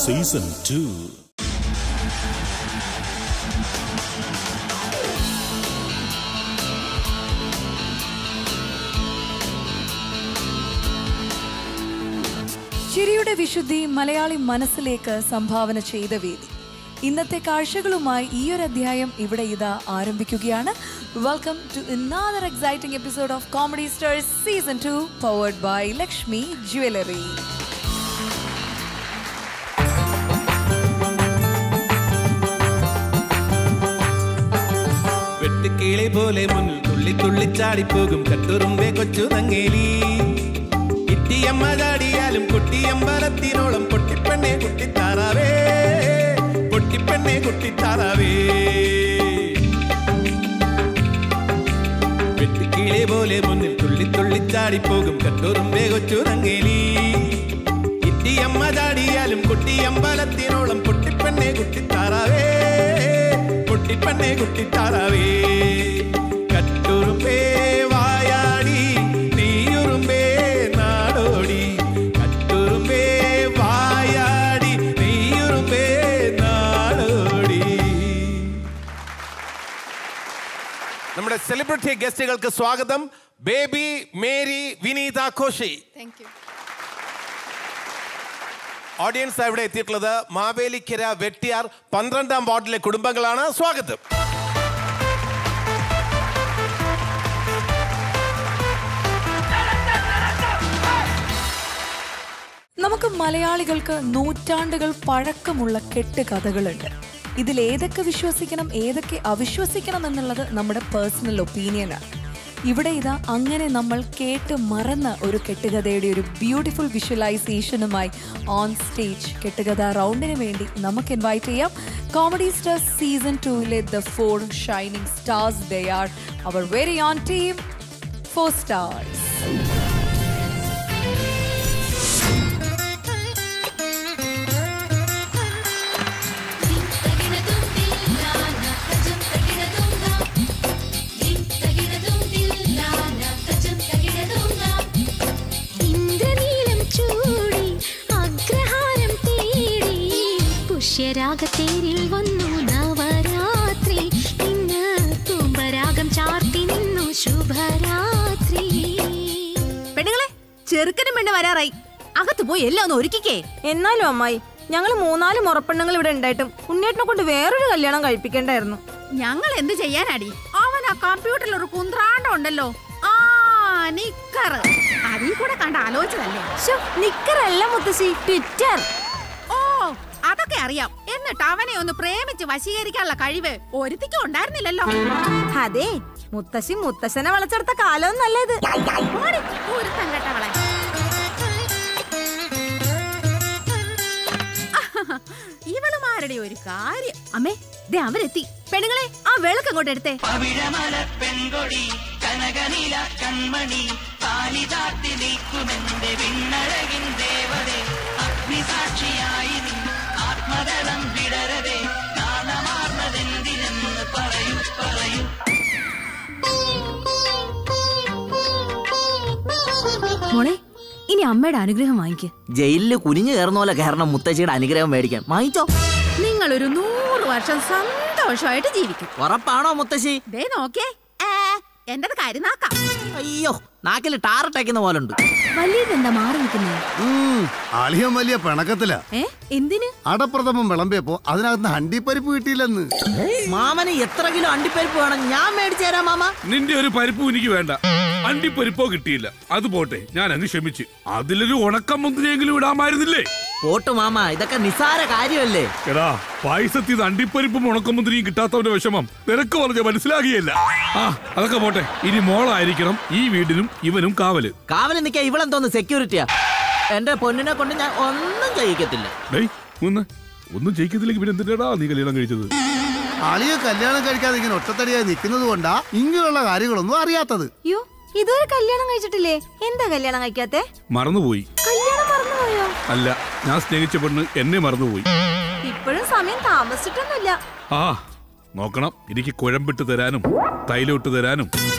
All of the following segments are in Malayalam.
സീസൺ ടു ചിരിയുടെ വിശുദ്ധി മലയാളി മനസ്സിലേക്ക് സംഭാവന ചെയ്ത വേദി ഇന്നത്തെ കാഴ്ചകളുമായി ഈ ഒരു അധ്യായം ഇവിടെ ഇതാ ആരംഭിക്കുകയാണ് welcome to another exciting episode of comedy stars season two powered by Lakshmi jewellery വെട്ടുക്കിളി പോലെ മുന്നിൽ തുള്ളി തുള്ളിച്ചാടിപ്പോകും കട്ടുറുമ്പേ കൊച്ചു തങ്ങേലി ഇട്ടിയമ്മ ചാടിയാലും കുട്ടിയമ്പലത്തിനോളം പൊട്ടിപ്പെണ്ണെ കുട്ടിത്താറാവേ പൊട്ടിപ്പെണ്ണെ കുട്ടിത്താറാവേ വെട്ടുക്കിളി പോലെ മുന്നിൽ തുള്ളി തുള്ളിച്ചാടിപ്പോകും കട്ടുറുമ്പേ കൊച്ചു തങ്ങേലി ഇട്ടിയമ്മ ചാടിയാലും കുട്ടിയമ്പലത്തിനോളം പൊട്ടിപ്പെണ്ണെ കുട്ടിത്താറാവേ പൊട്ടിപ്പെണ്ണെ കുട്ടിത്താറാവേ കട്ടുറുമ്പേ വായാടി നീയുറുമ്പേ നാടോടി കട്ടുറുമ്പേ വായാടി നീയുറുമ്പേ നാടോടി നമ്മുടെ സെലിബ്രിറ്റി ഗസ്റ്റുകൾക്ക് സ്വാഗതം ബേബി മേരി വിനീത ഘോഷി ഓഡിയൻസ് ഇവിടെ എത്തിയിട്ടുള്ളത് മാവേലിക്കര വെട്ടിയാർ പന്ത്രണ്ടാം വാർഡിലെ കുടുംബങ്ങളാണ് സ്വാഗതം നമുക്ക് മലയാളികൾക്ക് നൂറ്റാണ്ടുകൾ പഴക്കമുള്ള കെട്ടുകഥകളുണ്ട് ഇതിൽ ഏതൊക്കെ വിശ്വസിക്കണം ഏതൊക്കെ അവിശ്വസിക്കണം എന്നുള്ളത് നമ്മുടെ പേഴ്സണൽ ഒപ്പീനിയനാണ് ഇവിടെ ഇതാ അങ്ങനെ നമ്മൾ കേട്ട് മറന്ന ഒരു കെട്ടുകഥയുടെ ഒരു ബ്യൂട്ടിഫുൾ വിഷ്വലൈസേഷനുമായി ഓൺ സ്റ്റേജ് കെട്ടുകഥ റൗണ്ടിന് വേണ്ടി നമുക്ക് ഇൻവൈറ്റ് ചെയ്യാം കോമഡി സ്റ്റാർസ് സീസൺ ടൂവിലെ the four shining stars they are our very own team four stars ഇന്ദ്രനീലം ചൂടി അഗ്രഹാരം തേടി പുഷ്യരാഗത്തേരിൽ വന്നു നവരാത്രി ഇന്ന് തുമ്പരാഗം ചാർത്തി നിന്നു ശുഭരാത്രി പെണ്ണുങ്ങളെ ചെറുക്കനും പെണ്ണ് വരാറായി അകത്ത് പോയി എല്ലാം ഒന്ന് ഒരുക്കിക്കേ എന്നാലും അമ്മായി ഞങ്ങൾ മൂന്നാല് മുറപ്പെണ്ണുങ്ങൾ ഇവിടെ ഉണ്ടായിട്ടും ഉണ്ണേട്ടിനെ കൊണ്ട് വേറൊരു കല്യാണം കഴിപ്പിക്കണ്ടായിരുന്നു ഞങ്ങൾ എന്ത് ചെയ്യാനാടി അവൻ ആ കമ്പ്യൂട്ടറിൽ ഒരു കുന്ത്രാണ്ടം ഉണ്ടല്ലോ ആ നിക്കർ അതിൽ കൂടെ കണ്ട ആലോചിച്ചതല്ലേ ശ്ശോ, നിക്കറല്ല മുത്തശ്ശി ട്വിറ്റർ ഓ അതൊക്കെ അറിയാം എന്നിട്ട് അവനെ ഒന്ന് പ്രേമിച്ച് വശീകരിക്കാനുള്ള കഴിവ് ഒരുത്തിക്കും ഉണ്ടായിരുന്നില്ലല്ലോ അതെ മുത്തശ്ശി മുത്തശ്ശനെ വളച്ചെടുത്ത കാലവും നല്ലത് ഓടി, ഒരുത്തൻ കെട്ടവളെ ഇവളുമാരുടെ ഒരു കാര്യം അമ്മേ ദേ അവരെത്തി പെണ്ണുങ്ങളെ ആ വിളക്ക് അങ്ങോട്ട് എടുത്തേ പവിഴമല പെൺകൊടി കനകനില കൺമണി താലിതാത്തി നിൽക്കുമെന്റെ വിണ്ണഴകിൻ ദേവതേ അഗ്നിസാക്ഷിയായി നീ ആത്മതളം വിടരവേ നാണമാർന്നതെന്തിനെന്ന് പറയൂ പറയൂ മോളെ ഇനി അമ്മയുടെ അനുഗ്രഹം വാങ്ങിക്ക് ജയിലില് കുനിഞ്ഞു കയറുന്ന പോലെ കയറണം മുത്തശ്ശിയുടെ അനുഗ്രഹം മേടിക്കാൻ വാങ്ങിച്ചോ നിങ്ങൾ ഒരു നൂറ് വർഷം സന്തോഷമായിട്ട് ജീവിക്കും ഉറപ്പാണോ മുത്തശ്ശി ദേ നോക്കേ ഏ, എന്റത് കരുനാക്കാം അയ്യോ നാക്കിൽ ടാറിട്ടയ്ക്കുന്ന പോലെ ഉണ്ട് വലിയതെന്താ മാറി നിൽക്കുന്നേ അളിയൻ വലിയ പിണക്കത്തില ഏ എന്തിന് അടപ്രഥമം വിളമ്പിയപ്പോ അതിനകത്ത് ഹണ്ടിപ്പരിപ്പ് കിട്ടിയില്ലെന്ന് മാമന് എത്ര കിലോ അണ്ടിപ്പരിപ്പ് വേണം ഞാൻ മേടിച്ചു തരാം മാമ നിന്റെ ഒരു പരിപ്പും എനിക്ക് വേണ്ട അണ്ടിപ്പരിപ്പോ കിട്ടിയില്ല അത് പോട്ടെ ഞാൻ അങ്ങ് ക്ഷമിച്ച് അതിലൊരു ഉണക്കം മുന്തിരിയെങ്കിലും ഇടാമായിരുന്നില്ലേ പോട്ടു മാമ ഇതൊക്കെ നിസാര കാര്യമല്ലേ എടാ പായസത്തിൽ നിന്ന് അണ്ടിപ്പരിപ്പും ഉണക്കം മുന്തിരിയും കിട്ടാത്തവന്റെ വിഷമം നിനക്ക് പറഞ്ഞ മനസ്സിലാകിയല്ല ആ അതൊക്കെ പോട്ടെ ഇനി മോളായിരിക്കണം ഈ വീടിനും ഇവനും കാവല് കാവല് നിൽക്കാൻ ഇവളെന്തോന്ന് സെക്യൂരിറ്റിയാ എന്റെ പൊന്നിനെ കൊണ്ട് ഞാൻ ഒന്നും ചെയ്യിക്കത്തില്ല ഡേയ് ഒന്ന് ഒന്നും ജയിക്കത്തില്ലെങ്കിൽ പിന്നെ എന്തിനാടാ നീ കല്യാണം കഴിച്ചത് അളിയ കല്യാണം കഴിക്കാതെ ഇങ്ങനെ ഒറ്റത്തടിയായി നിൽക്കുന്നത് കൊണ്ടാ ഇങ്ങനെയുള്ള കാര്യങ്ങളൊന്നും അറിയാത്തത് യോ ഇതുവരെ കല്യാണം കഴിച്ചിട്ടില്ലേ എന്താ കല്യാണം കഴിക്കാത്തെ മറന്നുപോയി കല്യാണം മറന്നുപോയോ അല്ല ഞാൻ സ്നേഹിച്ച പെണ്ണ് എന്നെ മറന്നുപോയി ഇപ്പോഴും സമയം താമസിച്ചിട്ടൊന്നുമില്ല ആ നോക്കണം എനിക്ക് കുഴമ്പിട്ട് തരാനും തൈലോട്ട് തരാനും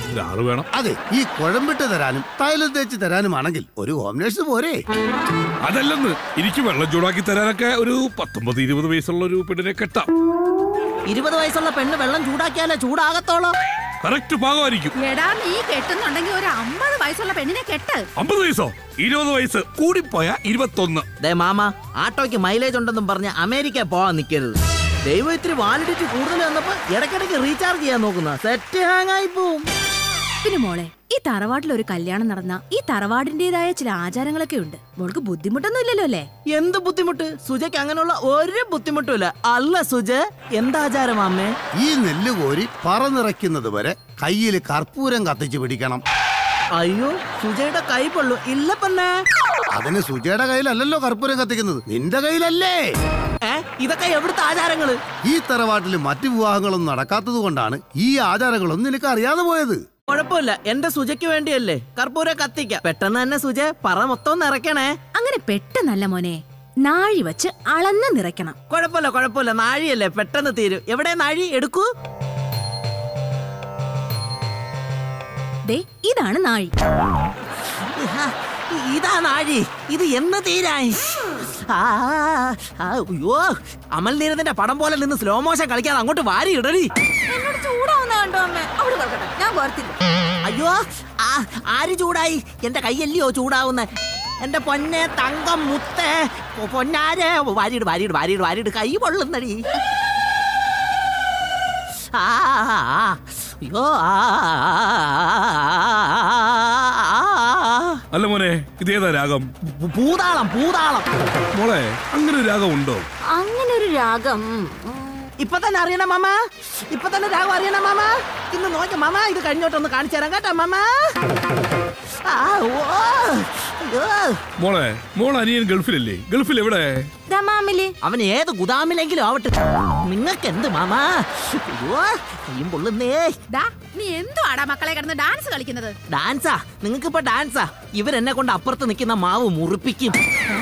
ഒരാള് വേണം അതെ ഈ കുഴമ്പിട്ട് തരാനും തൈലം തേച്ച് തരാനുമാണെങ്കിൽ ഒരു ഹോം നേഴ്സ് പോരെ അതല്ലെന്ന് എനിക്ക് വെള്ളം ചൂടാക്കി തരാനൊക്കെ ഒരു പത്തൊമ്പത് ഇരുപത് വയസ്സുള്ള ഒരു പെണ്ണിനെ കെട്ടാം ഇരുപത് വയസ്സുള്ള പെണ്ണ് വെള്ളം ചൂടാക്കിയാലേ ചൂടാകത്തോളോ കറക്റ്റ് പാകമായിരിക്കും എടാ നീ കെട്ടുന്നുണ്ടെങ്കിൽ ഒരു അമ്പത് വയസ്സുള്ള പെണ്ണിനെ കെട്ട് അമ്പത് വയസ്സോ ഇരുപത് വയസ്സ് കൂടിപ്പോയ ഇരുപത്തൊന്ന് ദേ മാമ ആട്ടോയ്ക്ക് മൈലേജ് ഉണ്ടെന്നും പറഞ്ഞ് അമേരിക്ക പോവാൻ നിൽക്കരുത് ദൈവം ഇത്തിരി വാലിഡിറ്റി കൂടുതൽ വന്നപ്പോ ഇടയ്ക്കിടയ്ക്ക് റീചാർജ് ചെയ്യാൻ നോക്കുന്ന സെറ്റ് ഹാങ് ആയി പോവും പിന്നെ മോളെ ഈ തറവാട്ടിൽ ഒരു കല്യാണം നടന്ന ഈ തറവാടിന്റേതായ ചില ആചാരങ്ങളൊക്കെ ഉണ്ട് മോൾക്ക് ബുദ്ധിമുട്ടൊന്നും ഇല്ലല്ലോ അല്ലേ എന്ത് ബുദ്ധിമുട്ട് സുജയ്ക്ക് അങ്ങനെയുള്ള ഒരു ബുദ്ധിമുട്ടുമില്ല അല്ല സുജ എന്താചാരം അമ്മേ ഈ നെല്ല് കോരി പറന്നിറക്കുന്നത് വരെ കയ്യിൽ കർപ്പൂരം കത്തിച്ചു പിടിക്കണം അയ്യോ സുജയുടെ കൈ പൊള്ളു ഇല്ല പെണ്ണേ അതിന് സുജയുടെ കയ്യിലല്ലല്ലോ കർപ്പൂരം കത്തിക്കുന്നത് നിന്റെ കയ്യിലല്ലേ ഏ ഇതൊക്കെ എവിടുത്തെ ആചാരങ്ങള് ഈ തറവാട്ടിൽ മറ്റു വിവാഹങ്ങളൊന്നും നടക്കാത്തത് കൊണ്ടാണ് ഈ ആചാരങ്ങളൊന്നും നിനക്ക് അറിയാതെ പോയത് കുഴപ്പമില്ല എന്റെ സുജയ്ക്ക് വേണ്ടിയല്ലേ കർപ്പൂരം കത്തിക്ക പെട്ടെന്ന് തന്നെ സുജ പറ മൊത്തം നിറയ്ക്കണേ അങ്ങനെ പെട്ടെന്നല്ല മോനെ നാഴി വെച്ച് അളന്ന് നിറയ്ക്കണം കുഴപ്പമില്ല കുഴപ്പമില്ല നാഴിയല്ലേ പെട്ടെന്ന് തീരും എവിടെ നാഴി എടുക്കൂ ദേ ഇതാണ് നാഴി ഇഹാ, ഇതാ നാഴി ഇത് എന്ന് തീരായി ആ, ആ, അയ്യോ അമൽ നീരദിന്റെ പടം പോലെ നിന്ന് സ്ലോ മോഷൻ കളിക്കാതെ അങ്ങോട്ട് വാരി ഇടടി എന്നോട് ചൂടാവുന്ന കണ്ടോ അമ്മ അവിടെ കിടക്കട്ടെ ഞാൻ കോർത്തില്ല അയ്യോ ആ ആര് ചൂടായി എന്റെ കൈയല്ലയോ ചൂടാവുന്ന എന്റെ പൊന്നെ തങ്കം മുത്തേ പൊ- പൊന്നാരെ വാരിയിട് വാരിയിട് വാരിയിട് വാരിയിട് കൈ പൊള്ളുന്നടി ആ ആ, ആ. അയ്യോ ആ, ആ, ആ, ആ. അല്ല മോനെ ഇതേതാ രാഗം പൂ- പൂതാളം പൂതാളം മോളെ അങ്ങനെ ഒരു രാഗം ഉണ്ടോ അങ്ങനെ ഒരു രാഗം ഇപ്പൊ തന്നെ അറിയണം മാമ ഇപ്പൊ തന്നെ രാഘവ അറിയണം മാമ ഇന്ന് നോക്ക മാമ ഇത് കഴിഞ്ഞോട്ടൊന്ന് കാണിച്ചു തരാം കേട്ടോ മാമ ആ, ഓ, അയ്യോ. മോളെ മോൾ അനിയൻ ഗൾഫിലല്ലേ ഗൾഫിൽ എവിടെ ദമാമില് അവൻ ഏത് ഗുദാമിലെങ്കിലും ആവട്ടെ നിങ്ങൾക്ക് എന്ത് മാമ അയ്യോ കയ്യും പൊള്ളുന്നേ ദാ നീ എന്തോ ആടാ മക്കളെ കിടന്ന് ഡാൻസ് കളിക്കുന്നത് ഡാൻസാ നിങ്ങൾക്ക് ഇപ്പൊ ഡാൻസാ ഇവരെന്നെ കൊണ്ട് അപ്പുറത്ത് നിൽക്കുന്ന മാവ് മുറിപ്പിക്കും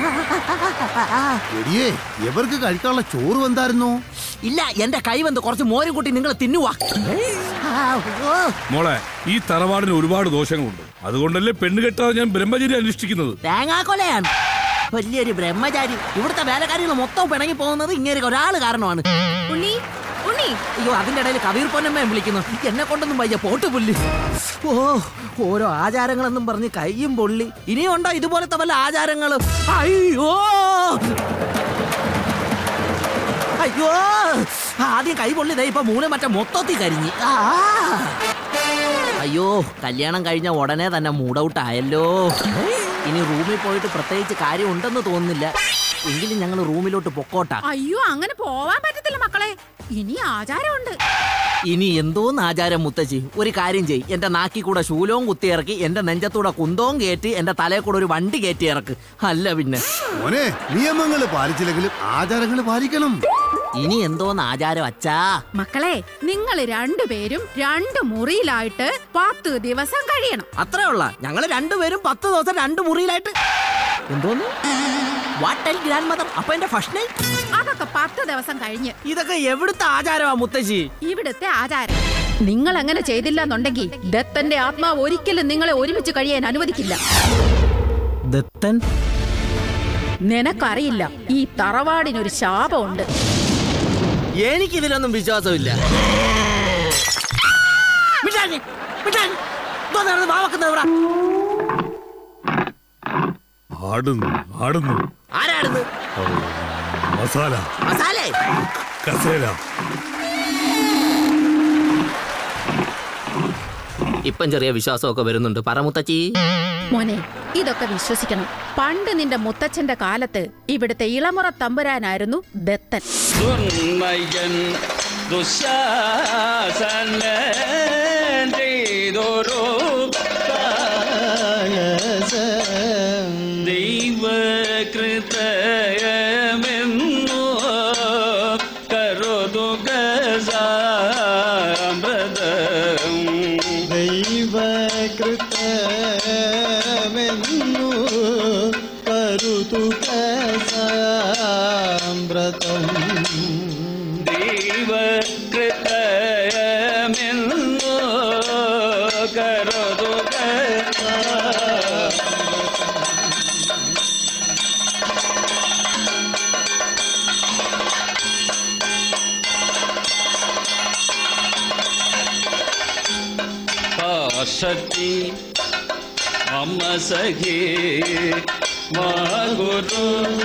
എടിയേ ഇവർക്ക് കഴിക്കാനുള്ള ചോറ് വന്നായിരുന്നു ഇല്ല എന്റെ കൈ വന്ന് കുറച്ച് മോരും കൂട്ടി നിങ്ങൾ തിന്നുവാ ആ, ഓ. മോളെ ഈ തറവാടിന് ഒരുപാട് ദോഷങ്ങളുണ്ട് അതുകൊണ്ടല്ലേ പെണ്ണ് കെട്ടാതെ ഞാൻ ബ്രഹ്മചര്യം അനുഷ്ഠിക്കുന്നത് തേങ്ങാക്കൊലയാണ് വലിയൊരു ബ്രഹ്മചാരി ഇവിടുത്തെ വേലക്കാരികൾ മൊത്തം പിണങ്ങി പോകുന്നത് ഇങ്ങനെ ഒരാള് കാരണമാണ് ഉണ്ണി ഉണ്ണി അയ്യോ അതിന്റെ ഇടയിൽ കബീർ പൊന്നമ്മയും വിളിക്കുന്നു എന്നെ കൊണ്ടൊന്നും വയ്യ പോട്ട് പുല്ല് ഓ ഓരോ ആചാരങ്ങളെന്നും പറഞ്ഞ് കയ്യും പൊള്ളി ഇനിയുണ്ടോ ഇതുപോലത്തെ വല്ല ആചാരങ്ങളും അയ്യോ അയ്യോ ആദ്യം കൈ പൊള്ളി ദേ ഇപ്പൊ മൂല മറ്റേ മൊത്തത്തിൽ കരിഞ്ഞ് ആ അയ്യോ കല്യാണം കഴിഞ്ഞ ഉടനെ തന്നെ മൂഡൌട്ട് ആയല്ലോ ഇനി റൂമിൽ പോയിട്ട് പ്രത്യേകിച്ച് കാര്യം ഉണ്ടെന്ന് തോന്നുന്നില്ല എങ്കിലും ഞങ്ങൾ റൂമിലോട്ട് പൊക്കോട്ടാ അയ്യോ അങ്ങനെ പോവാൻ പറ്റത്തില്ല മക്കളെ ഇനി ആചാരമുണ്ട് ഇനി എന്തോന്ന് ആചാരം മുത്തശ്ശി ഒരു കാര്യം ചെയ് എന്റെ നാക്കി കൂടെ ശൂലവും കുത്തിയിറക്കി എന്റെ നെഞ്ചത്തൂടെ കുന്തവും കയറ്റി എന്റെ തലയിൽ കൂടെ ഒരു വണ്ടി കയറ്റി ഇറക്ക് അല്ല പിന്നെ മോനെ നിയമങ്ങൾ പാലിച്ചില്ലെങ്കിലും ആചാരങ്ങൾ പാലിക്കണം ഇനി എന്തോന്ന് ആചാരം അച്ഛാ മക്കളെ നിങ്ങൾ രണ്ടുപേരും രണ്ട് മുറിയിലായിട്ട് പത്ത് ദിവസം കഴിയണം അത്രേ ഉള്ള ഞങ്ങള് രണ്ടുപേരും പത്ത് ദിവസം രണ്ട് മുറിയിലായിട്ട് എന്തോന്ന് വാട്ടൽ ഗ്രാൻഡ് മദർ അപ്പൊ എന്റെ ഫസ്റ്റ് നൈറ്റ് അതൊക്കെ പത്ത് ദിവസം കഴിഞ്ഞ് ഇതൊക്കെ എവിടുത്തെ ആചാരമാ മുത്തശ്ശി ഇവിടുത്തെ ആചാരം നിങ്ങൾ അങ്ങനെ ചെയ്തില്ല എന്നുണ്ടെങ്കിൽ ദത്തന്റെ ആത്മാവ് ഒരിക്കലും നിങ്ങളെ ഒരുമിച്ച് കഴിയാൻ അനുവദിക്കില്ല ദത്തൻ നിനക്കറിയില്ല ഈ തറവാടിനൊരു ശാപമുണ്ട് എനിക്കിതിലൊന്നും വിശ്വാസമില്ല മിണ്ടാഞ്ഞ്, മിണ്ടാഞ്ഞ്. ഇതോ നടന്ന് വാ വെക്കുന്നത് ഇവിടെ. ആടുന്നു ആടുന്നു ആരാണിത് മസാല മസാലേ കസേര ഇപ്പം ചെറിയ വിശ്വാസമൊക്കെ വരുന്നുണ്ട് പറ മുത്തച്ചി മോനെ ഇതൊക്കെ വിശ്വസിക്കണം പണ്ട് നിന്റെ മുത്തച്ഛന്റെ കാലത്ത് ഇവിടുത്തെ ഇളമുറ തമ്പുരാനായിരുന്നു ദത്തൻ ദുർമയൻ ദുശാസന ചെയ്തൊരു ദൈവകൃതയമെന്നു കരുതുക സാമ്പ്രദം ദൈവകൃതമെന്നു കരുതു സാമ്പ്രതം ദൈവകൃതയമെന്നു षष्ठी मम सखी मा गुरु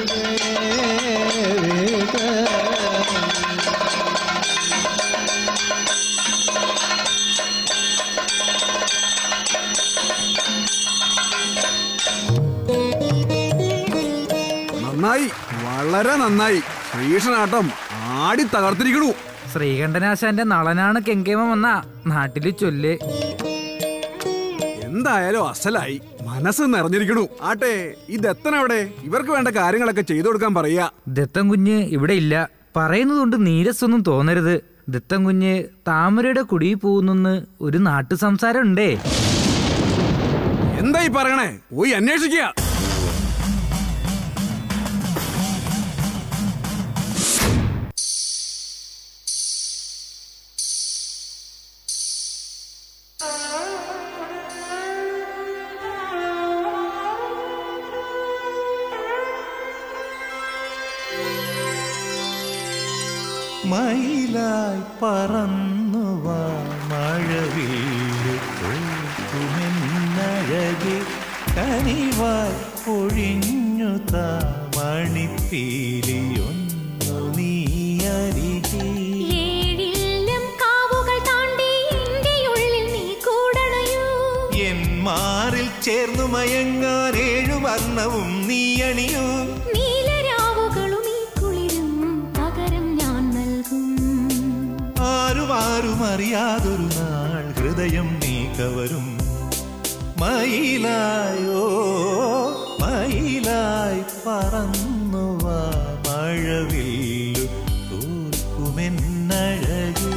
നന്നായി വളരെ നന്നായി ശ്രീകൃഷ്ണനാട്ടം ആടി തകർത്തിരിക്കണു ശ്രീകണ്ഠനാശാന്റെ നളനാണ് കെങ്കേമം വന്ന നാട്ടില് ചൊല്ല് എന്തായാലും അസലായി മനസ്സ് നിറഞ്ഞിരിക്കണു ആട്ടെ ഈ ദത്തനവിടെ ഇവർക്ക് വേണ്ട കാര്യങ്ങളൊക്കെ ചെയ്തു കൊടുക്കാൻ പറയാ ദത്തൻ കുഞ്ഞ് ഇവിടെ ഇല്ല പറയുന്നതുകൊണ്ട് നീരസൊന്നും തോന്നരുത് ദത്തൻ കുഞ്ഞ് താമരയുടെ കുടിയിൽ പോകുന്നെന്ന് ഒരു നാട്ടു സംസാരം ഉണ്ടേ എന്തായി പറയണേ പോയി അന്വേഷിക്കുക മയിലായി പറന്നു വാ മഴവില്ലു തോൽക്കുമെന്നഴകെ കനിവായി പൊഴിഞ്ഞു താ മണിപ്പീലിയൊന്നു നീ അരികെ ഏഴില്ലം കാവുകൾ താണ്ടി എന്റെ ഉള്ളിൽ നീ കൂടണയോ എൻ മാറിൽ ചേർന്നു മയങ്ങാൻ ഏഴു വർണ്ണവും നീ അണിയൂ നീലരാവുകളും ഈ കുളിരും പകരം ഞാൻ നൽകും ആരും ആരും അറിയാതൊരു നാൾ ഹൃദയം നീ കവരും മയിലായോ മയിലായി പറന്നു വാ മഴവില്ലു തോൽക്കുമെന്നഴകേ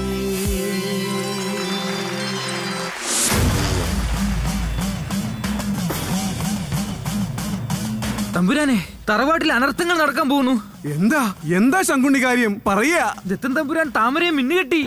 തമ്പുരാനെ തറവാട്ടിൽ അനർത്ഥങ്ങൾ നടക്കാൻ പോകുന്നു എന്താ എന്താ ശങ്കുണ്ണി കാര്യം പറയാ ദത്തൻ തമ്പുരാൻ താമരയെ മിന്നുകെട്ടി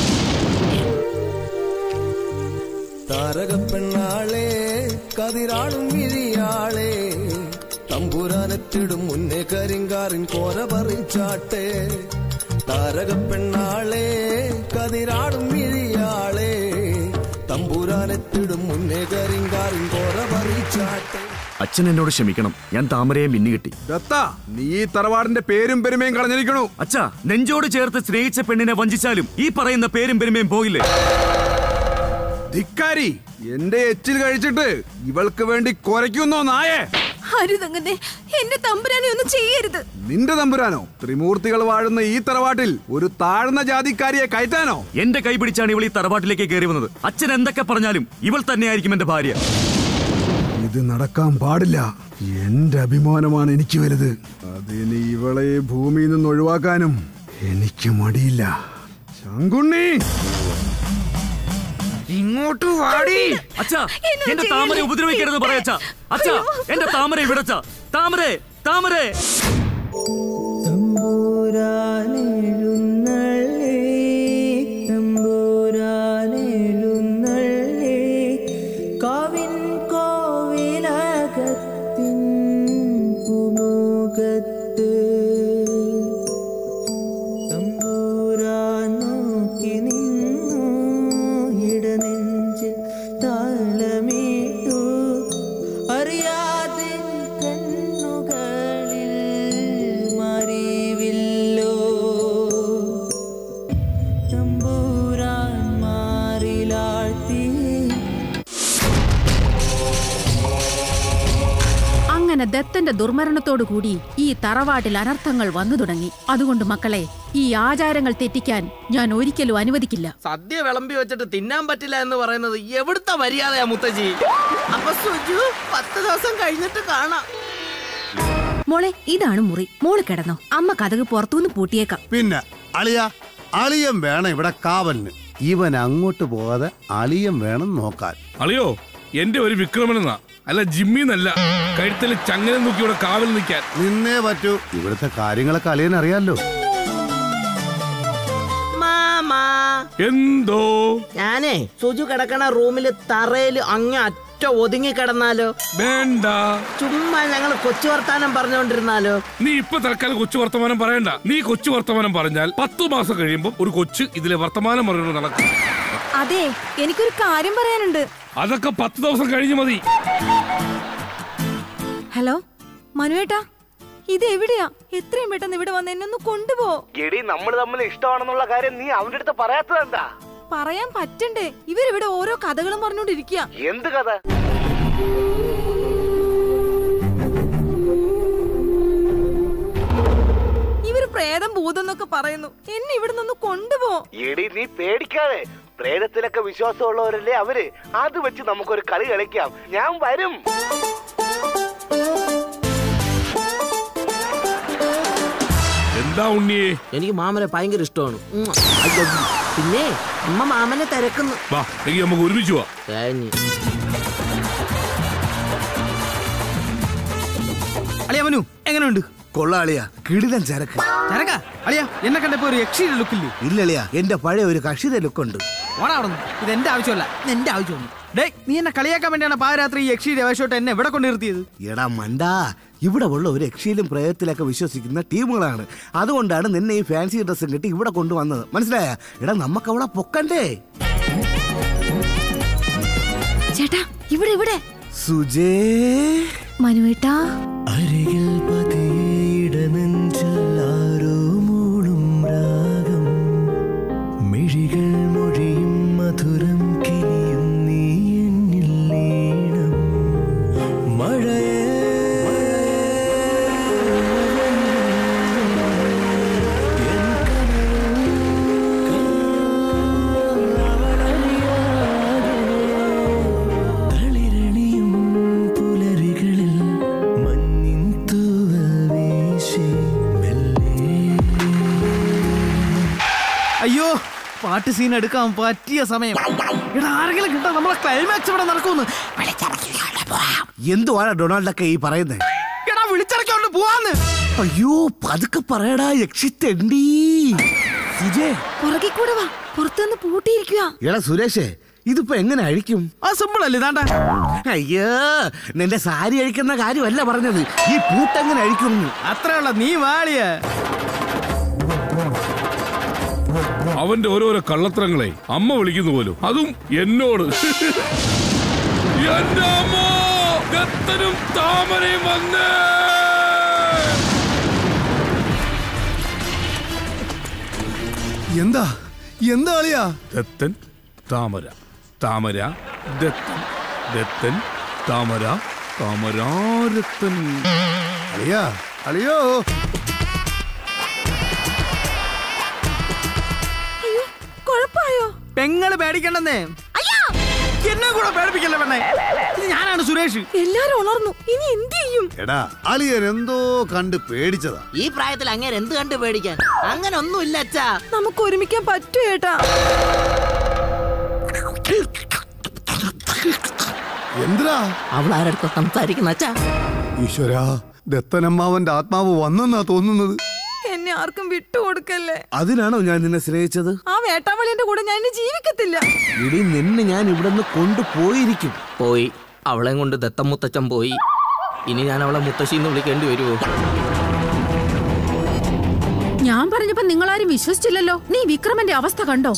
താരകപ്പെണ്ണാളെ കതിരാളും വിരിയാളെ തമ്പുരാനെത്തിടും മുന്നേ കരിങ്കാറിൻ കോര പറിച്ചാട്ടെ താരകപ്പെണ്ണാളെ കതിരാളും വിരിയാളെ തമ്പുരാനെത്തിടും മുന്നേ കരിങ്കാറിൻ കോര പറിച്ചാട്ടെ അച്ഛൻ എന്നോട് ക്ഷമിക്കണം ഞാൻ താമരയെ മിന്നുകിട്ടി ദത്ത നീ ഈ തറവാടിന്റെ പേരും പെരുമയും കളഞ്ഞിരിക്കണു അച്ഛാ നെഞ്ചോട് ചേർത്ത് സ്നേഹിച്ച പെണ്ണിനെ വഞ്ചിച്ചാലും ഈ പറയുന്ന പേരും പെരുമയും പോകില്ലേ ധിക്കാരി എന്റെ എച്ചിൽ കഴിച്ചിട്ട് ഇവൾക്ക് വേണ്ടി കുരയ്ക്കുന്നോ നായേ അരുതങ്ങനെ എന്റെ തമ്പുരാനെ ഒന്നും ചെയ്യരുത് നിന്റെ തമ്പുരാനോ ത്രിമൂർത്തികൾ വാഴുന്ന ഈ തറവാട്ടിൽ ഒരു താഴ്ന്ന ജാതിക്കാരിയെ കയറ്റാനോ എന്റെ കൈ പിടിച്ചാണ് ഇവൾ ഈ തറവാട്ടിലേക്ക് കയറി വന്നത് അച്ഛൻ എന്തൊക്കെ പറഞ്ഞാലും ഇവൾ തന്നെയായിരിക്കും എന്റെ ഭാര്യ ഇത് നടക്കാൻ പാടില്ല എന്റെ അഭിമാനമാണ് എനിക്ക് വലുത് അതിന് ഇവളെ ഈ ഭൂമിയിൽ നിന്ന് ഒഴിവാക്കാനും എനിക്ക് മടിയില്ല ശങ്കുണ്ണി ഇങ്ങോട്ട് വാടി അച്ഛാ എന്റെ താമര ഉപദ്രവിക്കരുത് പറയച്ചാ അച്ഛാ എന്റെ താമര ഇവിടച്ച താമരേ താമരേ തമ്പുരാനെഴുന്നള്ളേ തമ്പുരാനെഴുന്നള്ളേ കാവിൻ കോവിലകത്തിൻ പുമുഖത്ത് തമ്പുരാൻ നോക്കി നിന്നു ഇടനെഞ്ചിൽ താളമേട്ടു അറിയാതെ കണ്ണുകളിൽ മറിവില്ലോ തമ്പൂരാൻ മാറിലാഴ്ത്തി അങ്ങനെ ദത്തന്റെ ദുർമരണത്തോടു കൂടി ഈ തറവാട്ടിൽ അനർത്ഥങ്ങൾ വന്നു തുടങ്ങി അതുകൊണ്ട് മക്കളെ ഈ ആചാരങ്ങൾ തെറ്റിക്കാൻ ഞാൻ ഒരിക്കലും അനുവദിക്കില്ല സദ്യ വിളമ്പി വെച്ചിട്ട് തിന്നാൻ പറ്റില്ല എന്ന് പറയുന്നത് എവിടുത്തെ മര്യാദയാ മുത്തജി അപ്പൊ സുജു പത്ത് ദിവസം കഴിഞ്ഞിട്ട് കാണാം മോളെ ഇതാണ് മുറി മോള് കിടന്നോ അമ്മ കഥക് പുറത്തുനിന്ന് പൂട്ടിയേക്കാം പിന്നെ അളിയ അളിയം വേണം ഇവിടെ കാവലിന് ഇവൻ അങ്ങോട്ട് പോകാതെ അളിയം വേണം നോക്കാൻ അളിയോ എന്റെ ഒരു വിക്രമനെന്നാ അല്ല ജിമ്മിന്നല്ല കഴുത്തിൽ ചങ്ങല നോക്കി ഇവിടെ കാവൽ നിൽക്കാൻ നിന്നേ പറ്റൂ ഇവിടുത്തെ കാര്യങ്ങളൊക്കെ അളിയൻ അറിയാലോ മാമാ എന്തോ ഞാനേ സുജു കിടക്കണ റൂമില് തറയില് അങ്ങ് അറ്റ ഒതുങ്ങി കിടന്നാലോ വേണ്ട ചുമ്മാ ഞങ്ങൾ കൊച്ചു വർത്താനം പറഞ്ഞുകൊണ്ടിരുന്നാലോ നീ ഇപ്പൊ തൽക്കാലം കൊച്ചു വർത്തമാനം പറയണ്ട നീ കൊച്ചു വർത്തമാനം പറഞ്ഞാൽ പത്തു മാസം കഴിയുമ്പോൾ ഒരു കൊച്ചു ഇതിലെ വർത്തമാനം പറയുന്നത് നടക്കും അതെ എനിക്കൊരു കാര്യം പറയാനുണ്ട് അതൊക്കെ പത്ത് ദിവസം കഴിഞ്ഞ് മതി ഹലോ മനുവേട്ടാ ഇത് എവിടെയാ എത്രയും പെട്ടെന്ന് ഇവിടെ വന്ന് എന്നെ ഒന്ന് കൊണ്ടുപോ എടി നമ്മൾ തമ്മിൽ ഇഷ്ടമാണെന്നുള്ള കാര്യം നീ അവന്റെ അടുത്ത് പറയാത്തത് എന്താ പറയാൻ പറ്റണ്ടേ ഇവരിവിടെ ഓരോ കഥകളും പറഞ്ഞോണ്ടിരിക്കുക എന്ത് കഥ ഇവര് പ്രേതം ഭൂതം എന്നൊക്കെ പറയുന്നു എന്നെ ഇവിടെ നിന്ന് കൊണ്ടുപോ എടി നീ പേടിക്കാതെ പ്രേതത്തിലൊക്കെ വിശ്വാസമുള്ളവരല്ലേ അവര് അത് വെച്ച് നമുക്കൊരു കളി കളിക്കാം ഞാൻ വരും എന്താ ഉണ്ണിയെ എനിക്ക് മാമനെ ഭയങ്കര ഇഷ്ടമാണ് ഉം. അയ്യോ. പിന്നെ അമ്മ മാമനെ തിരക്കുന്നു വാ എങ്കിൽ നമുക്ക് ഒരുമിച്ച് പോവാ തേഞ്ഞ്. അളിയ മനു എങ്ങനെയുണ്ട് കൊള്ളാളിയാ കിടിലൻ ചരക്ക് ചരക്ക അളിയ എന്നെ കണ്ടപ്പോ ഒരു യക്ഷിയുടെ ലുക്കില്ലേ ഇല്ലളിയാ എന്റെ പഴയ ഒരു കക്ഷിയുടെ ലുക്കുണ്ട് ഓടാ അവിടെ ഇത് എന്റെ ആവശ്യമല്ല ഇത് എന്റെ ആവശ്യമാണ് ഡേ നീ എന്നെ കളിയാക്കാൻ വേണ്ടിയാണ് പാരാത്രി ഈ യക്ഷിയുടെ വേഷോട്ട് എന്നെ എവിടെ കൊണ്ട് നിർത്തിയത് എടാ മണ്ടാ ഇവിടെ ഉള്ള ഒരു യക്ഷിയിലും പ്രേതത്തിലൊക്കെ വിശ്വസിക്കുന്ന ടീമുകളാണ് അതുകൊണ്ടാണ് നിന്നെ ഈ ഫാൻസി ഡ്രസ്സും കിട്ടി ഇവിടെ കൊണ്ടുവന്നത് മനസ്സിലായ എടാ നമുക്ക് അവളെ പൊക്കണ്ടേ ചേട്ടാ ഇവിടെ ഇവിടെ സുജേ മനുവേട്ടാ അരികിൽ പതിയിടനെഞ്ചാരോ മൂളും രാഗം മിഴികൾ മൊഴിയും മധുരം കിനിയും നീ എന്നിൽ ലീനം മഴയേ തളിരണിയും പുലരികളിൽ മഞ്ഞിൻ തൂവൽ വീശി അയ്യോ പാട്ട് സീൻ എടുക്കാൻ പറ്റിയ സമയം എടാ ആരെങ്കിലും കിട്ടാ നമ്മളെ ക്ലൈമാക്സ് ഇവിടെ നടക്കുമെന്ന് എന്തുവാണ് ഡൊണാൾഡൊക്കെ ഈ പറയുന്നത് എടാ വിളിച്ചിറക്കിയോണ്ട് പോവാന്ന് അയ്യോ പതുക്കെ പറയടാ യക്ഷി തെണ്ടി സുജേ പുറകെ കൂടെ വാ പുറത്തുനിന്ന് പൂട്ടിയിരിക്കുക എടാ സുരേഷേ ഇതിപ്പോ എങ്ങനെ അഴിക്കും ആ സിമ്പിൾ അല്ലേ ഇതാണ്ടാ അയ്യോ നിന്റെ സാരി അഴിക്കുന്ന കാര്യമല്ല പറഞ്ഞത് ഈ പൂട്ടെങ്ങനെ അഴിക്കുന്നു അത്രയുള്ള നീ വാളിയ അവന്റെ ഓരോരോ കള്ളത്തരങ്ങളെ അമ്മ വിളിക്കുന്നു പോലും അതും എന്നോട് എന്റെ അമ്മോ ദത്തനും താമരയും വന്നേ എന്താ എന്താ അളിയാ ദത്തൻ താമര താമര ദത്തൻ ദത്തൻ താമര താമരാരത്തൻ അളിയാ അളിയോ കുഴപ്പമായോ പെങ്ങള് പേടിക്കണ്ടെന്നേ എന്നെ കൂടെ പേടിപ്പിക്കല്ലേ പെണ്ണേ ഇത് ഞാനാണ് സുരേഷ് എല്ലാരും ഉണർന്നു ഇനി എന്ത് ചെയ്യും എടാ അളിയൻ എന്തോ കണ്ട് പേടിച്ചതാ ഈ പ്രായത്തിൽ അങ്ങനെ എന്ത് കണ്ട് പേടിക്കാൻ അങ്ങനെ ഒന്നുമില്ല അച്ഛാ നമുക്ക് ഒരുമിക്കാൻ പറ്റൂ ഏട്ടാ എന്തിനാ അവൾ ആരടുത്ത് സംസാരിക്കുന്ന അച്ഛാ ഈശ്വരാ ദത്തനമ്മാവന്റെ ആത്മാവ് വന്നെന്നാ തോന്നുന്നത് എന്നെ ആർക്കും വിട്ടുകൊടുക്കല്ലേ അതിനാണോ ഞാൻ നിന്നെ സ്നേഹിച്ചത് ആ വേട്ടാവളിന്റെ കൂടെ ഞാൻ ഇനി ജീവിക്കത്തില്ല ഇടി നിന്നെ ഞാൻ ഇവിടെ നിന്ന് കൊണ്ടുപോയിരിക്കും പോയി അവളെ കൊണ്ട് ദത്തം മുത്തച്ഛൻ പോയി ഇനി ഞാൻ അവളെ മുത്തശ്ശിന്ന് വിളിക്കേണ്ടി വരുമോ ഞാൻ പറഞ്ഞപ്പോ നിങ്ങളാരും വിശ്വസിച്ചില്ലല്ലോ നീ വിക്രമന്റെ അവസ്ഥ കണ്ടോ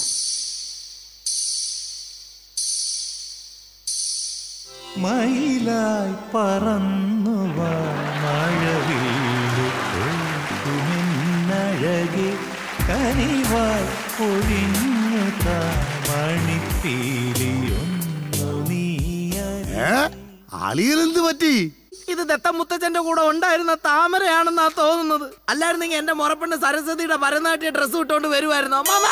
മയിലായി പറന്നു വാ മഴവില്ലു കൊഴുക്കുമെന്നഴകെ കനിവായി പൊഴിഞ്ഞു താമണിപ്പീലിയൊന്നു നീയ അളിയനെന്ത് പറ്റി ഇത് ദത്തം മുത്തച്ഛന്റെ കൂടെ ഉണ്ടായിരുന്ന താമരയാണെന്നാ തോന്നുന്നത് അല്ലായിരുന്നെങ്കിൽ എന്റെ മുറപ്പെണ്ണ് സരസ്വതിയുടെ ഭരതനാട്യ ഡ്രസ് ഇട്ടോണ്ട് വരുമായിരുന്നു അമ്മാമ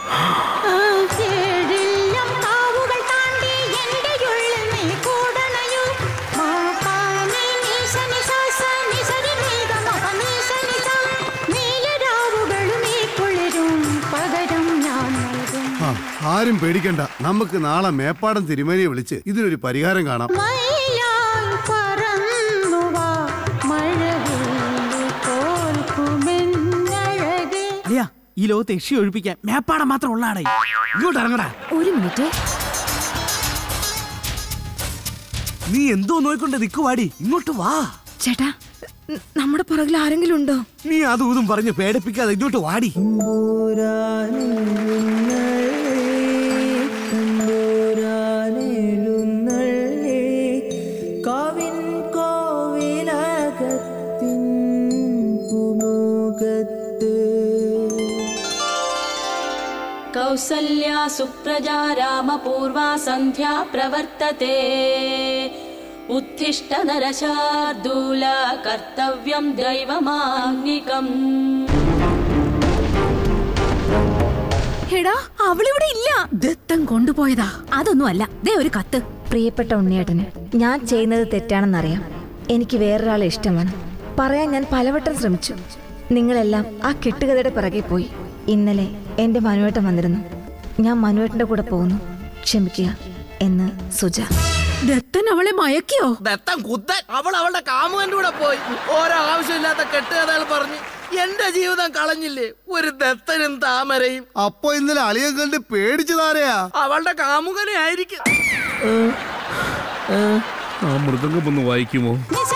ഏഴെല്ലാം കാവുകൾ താണ്ടി എന്റെ ഉള്ളിൽ നീ കൂടണയോ മാപ്പാനി നീശനി സാസ നിസരി മേഘമപ നീശനി സാ നീലരാവുകളും ഈ കുളിരും പകരം ഞാൻ നൽകും ആ, ആരും പേടിക്കണ്ട നമുക്ക് നാളെ മേപ്പാടം തിരുമേനിയെ വിളിച്ച് ഇതിനൊരു പരിഹാരം കാണാം മയിലായി പറന്നു വാ മഴവില്ലു തോൽക്കുമെന്നഴകേ അളിയാ ഈ ലോകത്ത് യക്ഷി ഒഴിപ്പിക്കാൻ മേപ്പാടം മാത്രം ഉള്ളാടേ ഇങ്ങോട്ട് ഇറങ്ങടാ ഒരു മിനിറ്റ് നീ എന്തോ നോയിക്കൊണ്ട് നിക്കുവാടി ഇങ്ങോട്ട് വാ ചേട്ടാ ന- നമ്മുടെ പുറകിൽ ആരെങ്കിലും ഉണ്ടോ നീ അതും ഇതും പറഞ്ഞ് പേടിപ്പിക്കാതെ ഇങ്ങോട്ട് വാടി തമ്പുരാനേഴുന്നള്ളേ कौसल्या सुप्रजा रामपूर्वा सन्ध्या प्रवर्तते उत्तिष्ठ नरशार्दूल कर्तव्यं दैवमान्निकम् എടാ അവളിവിടെ ഇല്ല ദത്തം കൊണ്ടുപോയതാ അതൊന്നും അല്ല ദേ ഒരു കത്ത് പ്രിയപ്പെട്ട ഉണ്ണിയേട്ടന് ഞാൻ ചെയ്യുന്നത് തെറ്റാണെന്നറിയാം എനിക്ക് വേറൊരാളെ ഇഷ്ടമാണ് പറയാൻ ഞാൻ പലവട്ടം ശ്രമിച്ചു നിങ്ങളെല്ലാം ആ കെട്ടുകഥയുടെ പിറകെ പോയി ഇന്നലെ എന്റെ മനുവേട്ടൻ വന്നിരുന്നു ഞാൻ മനുവേട്ടന്റെ കൂടെ പോകുന്നു ക്ഷമിക്കുക എന്ന് സുജ ദത്തൻ അവളെ മയക്കിയോ ദത്തം കുത്തൻ അവൾ അവളുടെ കാമുകന്റെ കൂടെ പോയി ഓരോ ആവശ്യമില്ലാത്ത കെട്ടുകഥകൾ പറഞ്ഞ് എന്റെ ജീവിതം കളഞ്ഞില്ലേ ഒരു ദത്തനും താമരയും അപ്പൊ ഇന്നലെ അളിയൻ കണ്ട് പേടിച്ചതാരെയാ അവളുടെ കാമുകനെ ആയിരിക്കും ആ മൃദംഗം ഒന്ന് വായിക്കുമോ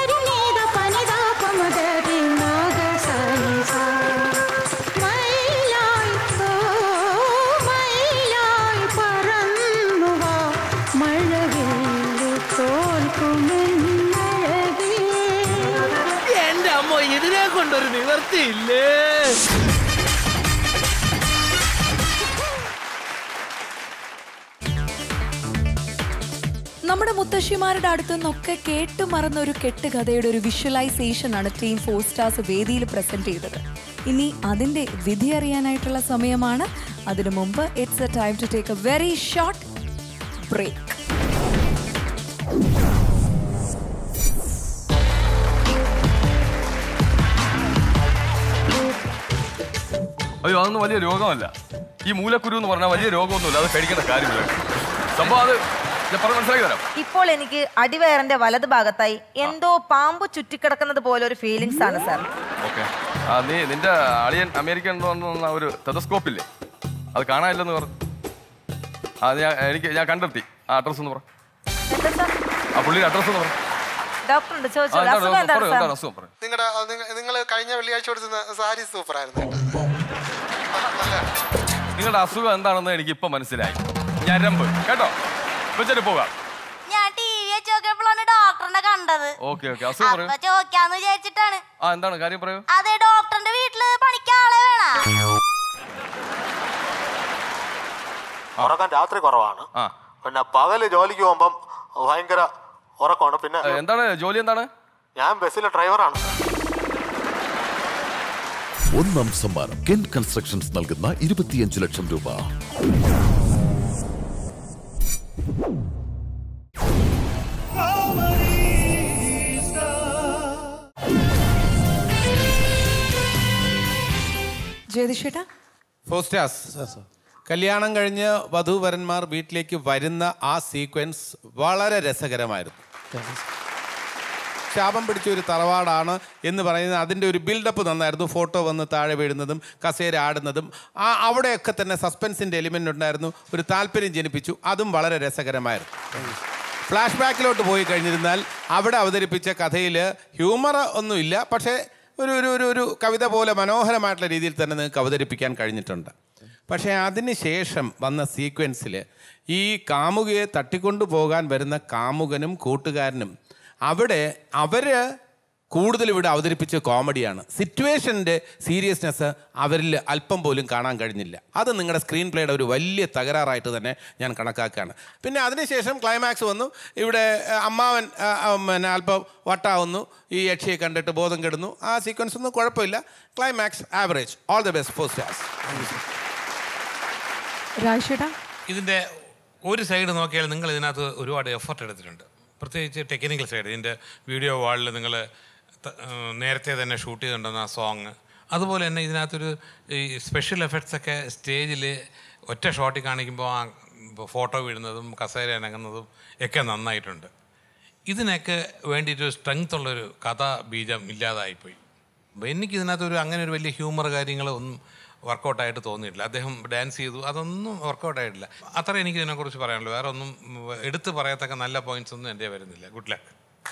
എന്റെ അമ്മ ഇതിനെ കൊണ്ടൊരു നിവർത്തിയില്ലേ നമ്മുടെ മുത്തശ്ശിമാരുടെ അടുത്തു നിന്നൊക്കെ കേട്ടു മറന്ന ഒരു കെട്ടുകഥയുടെ ഒരു വിഷ്വലൈസേഷൻ ആണ് ടീം ഫോർ സ്റ്റാർസ് വേദിയിൽ പ്രസന്റ് ചെയ്തത് ഇനി അതിന്റെ വിധി അറിയാനായിട്ടുള്ള സമയമാണ് അതിനു മുമ്പ് it's a time to take a very short break അയ്യോ അതൊന്നും വലിയ രോഗമല്ല ഈ മൂലക്കുരു എന്ന് പറഞ്ഞാൽ വലിയ രോഗമൊന്നുമില്ല അത് പേടിക്കേണ്ട കാര്യമില്ല സംഭവം അത് ഞാൻ പറഞ്ഞ് മനസ്സിലാക്കി തരാം ഇപ്പോൾ എനിക്ക് അടിവയറിന്റെ വലത് ഭാഗത്തായി എന്തോ പാമ്പ് ചുറ്റിക്കിടക്കുന്നത് പോലെ ഒരു ഫീലിങ്സ് ആണ് സാർ ഓക്കെ ആ നീ നിന്റെ അളിയൻ അമേരിക്കൻ എന്ന് പറഞ്ഞ ഒരു ടെലസ്കോപ്പ് ഇല്ലേ അത് കാണാനില്ലെന്ന് പറഞ്ഞു ആ ഞാൻ എനിക്ക് ഞാൻ കണ്ടെത്തി ആ അഡ്രസ്സ് ഒന്ന് പറ ആ പുള്ളിയുടെ അഡ്രസ്സ് ഒന്ന് പറ ഡോക്ടറുണ്ട് ആ, ചോദിച്ചോളൂ എന്താണ് അസുഖം എന്താണ് പറയൂ, സാർ എന്താണ് അസുഖം പറയൂ നിങ്ങളുടെ നിങ്ങൾ കഴിഞ്ഞ വെള്ളിയാഴ്ച കൊടുത്ത സാരി സൂപ്പർ ആയിരുന്നു കേട്ടോ നിങ്ങളുടെ അസുഖം എന്താണെന്ന് എനിക്ക് ഇപ്പൊ മനസ്സിലായി ഞരമ്പ് കേട്ടോ വെച്ചിട്ട് പോകാം ഞാൻ ടി വി വെച്ച് നോക്കിയപ്പോഴാണ് ഡോക്ടറിനെ കണ്ടത് ഓക്കെ ഓക്കെ അസുഖം പറയൂ അപ്പൊ ചോദിക്കാന്ന് വിചാരിച്ചിട്ടാണ് ആ എന്താണ് കാര്യം പറയൂ അതെ ഡോക്ടറിന്റെ വീട്ടില് പണിക്കാളെ വേണ ഉറക്കം രാത്രി കുറവാണ് ആ പിന്നെ പകല് ജോലിക്ക് പോകുമ്പം ഭയങ്കര ഉറക്കമാണ് പിന്നെ ഏ, എന്താണ് ജോലി എന്താണ് ഞാൻ ബസ്സിലെ ഡ്രൈവറാണ് ഒന്നാം സമ്മാനം കെൻ കൺസ്ട്രക്ഷൻസ് നൽകുന്ന ഇരുപത്തിയഞ്ച് ലക്ഷം രൂപ ജയതിഷേട്ടാ ഫോസ്റ്റാസ് കല്യാണം കഴിഞ്ഞ് വധൂവരന്മാർ വീട്ടിലേക്ക് വരുന്ന ആ സീക്വൻസ് വളരെ രസകരമായിരുന്നു ശാപം പിടിച്ച ഒരു തറവാടാണ് എന്ന് പറയുന്നത് അതിൻ്റെ ഒരു ബിൽഡപ്പ് നന്നായിരുന്നു ഫോട്ടോ വന്ന് താഴെ വീഴുന്നതും കസേര ആടുന്നതും ആ അവിടെയൊക്കെ തന്നെ സസ്പെൻസിൻ്റെ എലിമെൻ്റ് ഉണ്ടായിരുന്നു ഒരു താല്പര്യം ജനിപ്പിച്ചു അതും വളരെ രസകരമായിരുന്നു ഫ്ലാഷ് ബാക്കിലോട്ട് പോയി കഴിഞ്ഞിരുന്നാൽ അവിടെ അവതരിപ്പിച്ച കഥയിൽ ഹ്യൂമർ ഒന്നുമില്ല പക്ഷേ ഒരു ഒരു ഒരു ഒരു കവിത പോലെ മനോഹരമായിട്ടുള്ള രീതിയിൽ തന്നെ നിങ്ങൾക്ക് അവതരിപ്പിക്കാൻ കഴിഞ്ഞിട്ടുണ്ട് പക്ഷേ അതിന് ശേഷം വന്ന സീക്വൻസിൽ ഈ കാമുകയെ തട്ടിക്കൊണ്ടു പോകാൻ വരുന്ന കാമുകനും കൂട്ടുകാരനും അവിടെ അവർ കൂടുതൽ ഇവിടെ അവതരിപ്പിച്ച കോമഡിയാണ് സിറ്റുവേഷൻ്റെ സീരിയസ്നെസ് അവരിൽ അല്പം പോലും കാണാൻ കഴിഞ്ഞില്ല അത് നിങ്ങളുടെ സ്ക്രീൻ പ്ലേയുടെ ഒരു വലിയ തകരാറായിട്ട് തന്നെ ഞാൻ കണക്കാക്കുകയാണ് പിന്നെ അതിനുശേഷം ക്ലൈമാക്സ് വന്നു ഇവിടെ ആ, അമ്മാവൻ ആ, ആ, പിന്നെ അല്പം വട്ടാവുന്നു ഈ യക്ഷിയെ കണ്ടിട്ട് ബോധം കെടുന്നു ആ സീക്വൻസ് ഒന്നും കുഴപ്പമില്ല climax average all the best four stars രാജേട്ടാ ഇതിൻ്റെ ഒരു സൈഡ് നോക്കിയാൽ നിങ്ങൾ ഇതിനകത്ത് ഒരുപാട് എഫർട്ട് എടുത്തിട്ടുണ്ട് പ്രത്യേകിച്ച് ടെക്നിക്കൽ സൈഡ് ഇതിൻ്റെ വീഡിയോ വാളിൽ നിങ്ങൾ നേരത്തെ തന്നെ ഷൂട്ട് ചെയ്തിട്ടുണ്ടെന്ന ആ സോങ് അതുപോലെ തന്നെ ഇതിനകത്തൊരു ഈ സ്പെഷ്യൽ എഫക്ട്സ് ഒക്കെ സ്റ്റേജിൽ ഒറ്റ ഷോട്ടിൽ കാണിക്കുമ്പോൾ ആ ഫോട്ടോ വീഴുന്നതും കസേര അനങ്ങുന്നതും ഒക്കെ നന്നായിട്ടുണ്ട് ഇതിനൊക്കെ വേണ്ടിയിട്ട് സ്ട്രെങ്ത് ഉള്ളൊരു കഥാ ബീജം ഇല്ലാതായിപ്പോയി അപ്പോൾ എനിക്ക് ഇതിനകത്തൊരു അങ്ങനെ ഒരു വലിയ ഹ്യൂമർ കാര്യങ്ങൾ ഒന്നും വർക്കൗട്ടായിട്ട് തോന്നിയിട്ടില്ല അദ്ദേഹം ഡാൻസ് ചെയ്തു അതൊന്നും വർക്കൗട്ടായിട്ടില്ല അത്ര എനിക്ക് ഇതിനെക്കുറിച്ച് പറയാനുള്ളൂ വേറെ ഒന്നും ഉം, എടുത്ത് പറയത്തക്ക നല്ല പോയിന്റ്സ് ഒന്നും എൻ്റെ വരുന്നില്ല ഗുഡ് ലക്ക്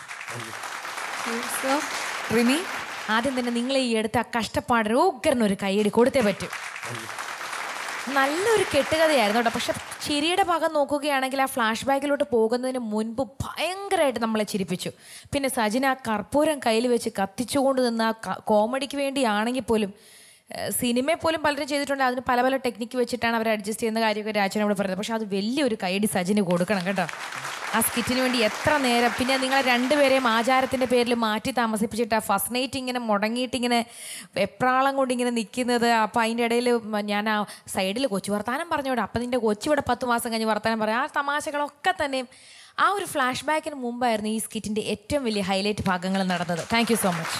റിമി ആദ്യം തന്നെ നിങ്ങൾ ഈ എടുത്ത ആ കഷ്ടപ്പാട് ഉഗ്രനൊരു കൈയടി കൊടുത്തേ പറ്റൂ നല്ലൊരു കെട്ടുകഥയായിരുന്നു കേട്ടോ പക്ഷെ ചിരിയുടെ ഭാഗം നോക്കുകയാണെങ്കിൽ ആ ഫ്ലാഷ് ബാക്കിലോട്ട് പോകുന്നതിന് മുൻപ് ഭയങ്കരമായിട്ട് നമ്മളെ ചിരിപ്പിച്ചു പിന്നെ സജിന ആ കർപ്പൂരം കയ്യിൽ വെച്ച് കത്തിച്ചുകൊണ്ട് നിന്ന ആ ക- കോമഡിക്ക് വേണ്ടിയാണെങ്കിൽ പോലും സിനിമയെ പോലും പലരും ചെയ്തിട്ടുണ്ട് അതിന് പല പല ടെക്നിക്ക് വെച്ചിട്ടാണ് അവർ അഡ്ജസ്റ്റ് ചെയ്യുന്ന കാര്യമൊക്കെ രാജനോട് പറയുന്നത് പക്ഷെ അത് വലിയൊരു കൈയടി സജിന് കൊടുക്കണം കേട്ടോ ആ സ്കിറ്റിന് വേണ്ടി എത്ര നേരം പിന്നെ നിങ്ങളെ രണ്ടുപേരെയും ആചാരത്തിന്റെ പേരിൽ മാറ്റി താമസിപ്പിച്ചിട്ട് ആ ഫസ്റ്റ് നൈറ്റ് ഇങ്ങനെ മുടങ്ങിയിട്ട് ഇങ്ങനെ വെപ്രാളം കൊണ്ട് ഇങ്ങനെ നിൽക്കുന്നത് അപ്പം അതിൻ്റെ ഇടയിൽ ഞാൻ ആ സൈഡിൽ കൊച്ചു വർത്താനം പറഞ്ഞോടെ അപ്പം നിന്റെ കൊച്ചു ഇവിടെ പത്ത് മാസം കഴിഞ്ഞ് വർത്താനം പറയാം ആ തമാശകളൊക്കെ തന്നെയും ആ ഒരു ഫ്ലാഷ് ബാക്കിന് മുമ്പായിരുന്നു ഈ സ്കിറ്റിന്റെ ഏറ്റവും വലിയ ഹൈലൈറ്റ് ഭാഗങ്ങൾ നടന്നത് താങ്ക് യു സോ മച്ച്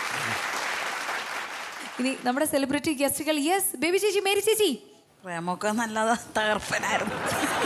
ഇനി നമ്മുടെ സെലിബ്രിറ്റി ഗസ്റ്റുകൾ യെസ് ബേബി ചേച്ചി മേരി ചേച്ചി പ്രേമൊക്കെ നല്ലതാ തകർപ്പനായിരുന്നു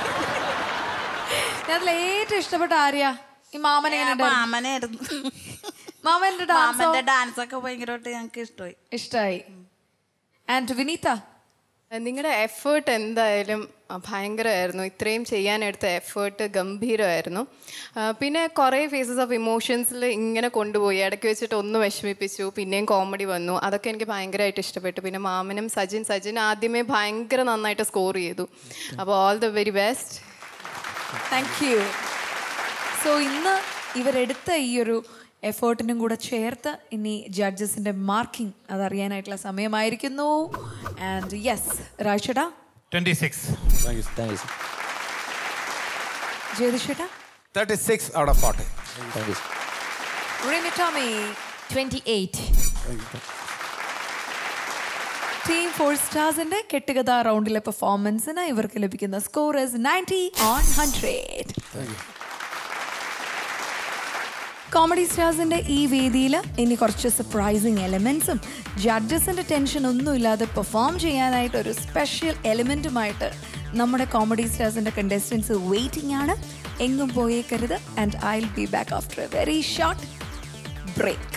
ഞാൻ അതിൽ ഏറ്റവും ഇഷ്ടപ്പെട്ട ആര്യ ഈ മാമൻ മാമനായിരുന്നു മാമന്റെ ഡാൻസോ മാമന്റെ ഡാൻസ് ഒക്കെ ഭയങ്കരമായിട്ട് ഞങ്ങൾക്ക് ഇഷ്ടമായി ഇഷ്ടമായി ആൻഡ് വിനീത നിങ്ങളുടെ എഫേർട്ട് എന്തായാലും അഹ്, ഭയങ്കരമായിരുന്നു ഇത്രയും ചെയ്യാനെടുത്ത എഫേർട്ട് ഗംഭീരമായിരുന്നു ആ, പിന്നെ കുറേ ഫേസസ് ഓഫ് ഇമോഷൻസിൽ ഇങ്ങനെ കൊണ്ടുപോയി ഇടയ്ക്ക് വെച്ചിട്ട് ഒന്ന് വിഷമിപ്പിച്ചു പിന്നെയും കോമഡി വന്നു അതൊക്കെ എനിക്ക് ഭയങ്കരമായിട്ട് ഇഷ്ടപ്പെട്ടു പിന്നെ മാമനും സജിൻ സജിൻ ആദ്യമേ ഭയങ്കര നന്നായിട്ട് സ്കോർ ചെയ്തു അപ്പോൾ all the very best thank you so ഇന്ന് ഇവരെടുത്ത ഈ ഒരു എഫേർട്ടിനും കൂടെ ചേർത്ത് ഇനി ജഡ്ജസിന്റെ മാർക്കിംഗ് അതറിയാനായിട്ടുള്ള സമയമായിരിക്കുന്നു ആൻഡ് യെസ് രാജേട്ടാ ട്വന്റി സിക്സ് ജ്യോതിഷേട്ടാ thirty six out of forty Rimi Tomy twenty eight team four സ്റ്റാർസിന്റെ കെട്ടുകഥ റൗണ്ടിലെ പെർഫോമൻസിന് ഇവർക്ക് ലഭിക്കുന്ന score is ninety on hundred comedy സ്റ്റാർസിന്റെ ഈ വേദിയിൽ ഇനി കുറച്ച് സർപ്രൈസിങ് എലമെന്റ്സും ജഡ്ജസിന്റെ ടെൻഷൻ ഒന്നുമില്ലാതെ പെർഫോം ചെയ്യാനായിട്ട് ഒരു സ്പെഷ്യൽ എലിമെന്റുമായിട്ട് നമ്മുടെ കോമഡി സ്റ്റാർസിന്റെ കണ്ടസ്റ്റൻസ് വെയിറ്റിംഗ് ആണ് എങ്ങും പോയേക്കരുത് and I will be back after a very short break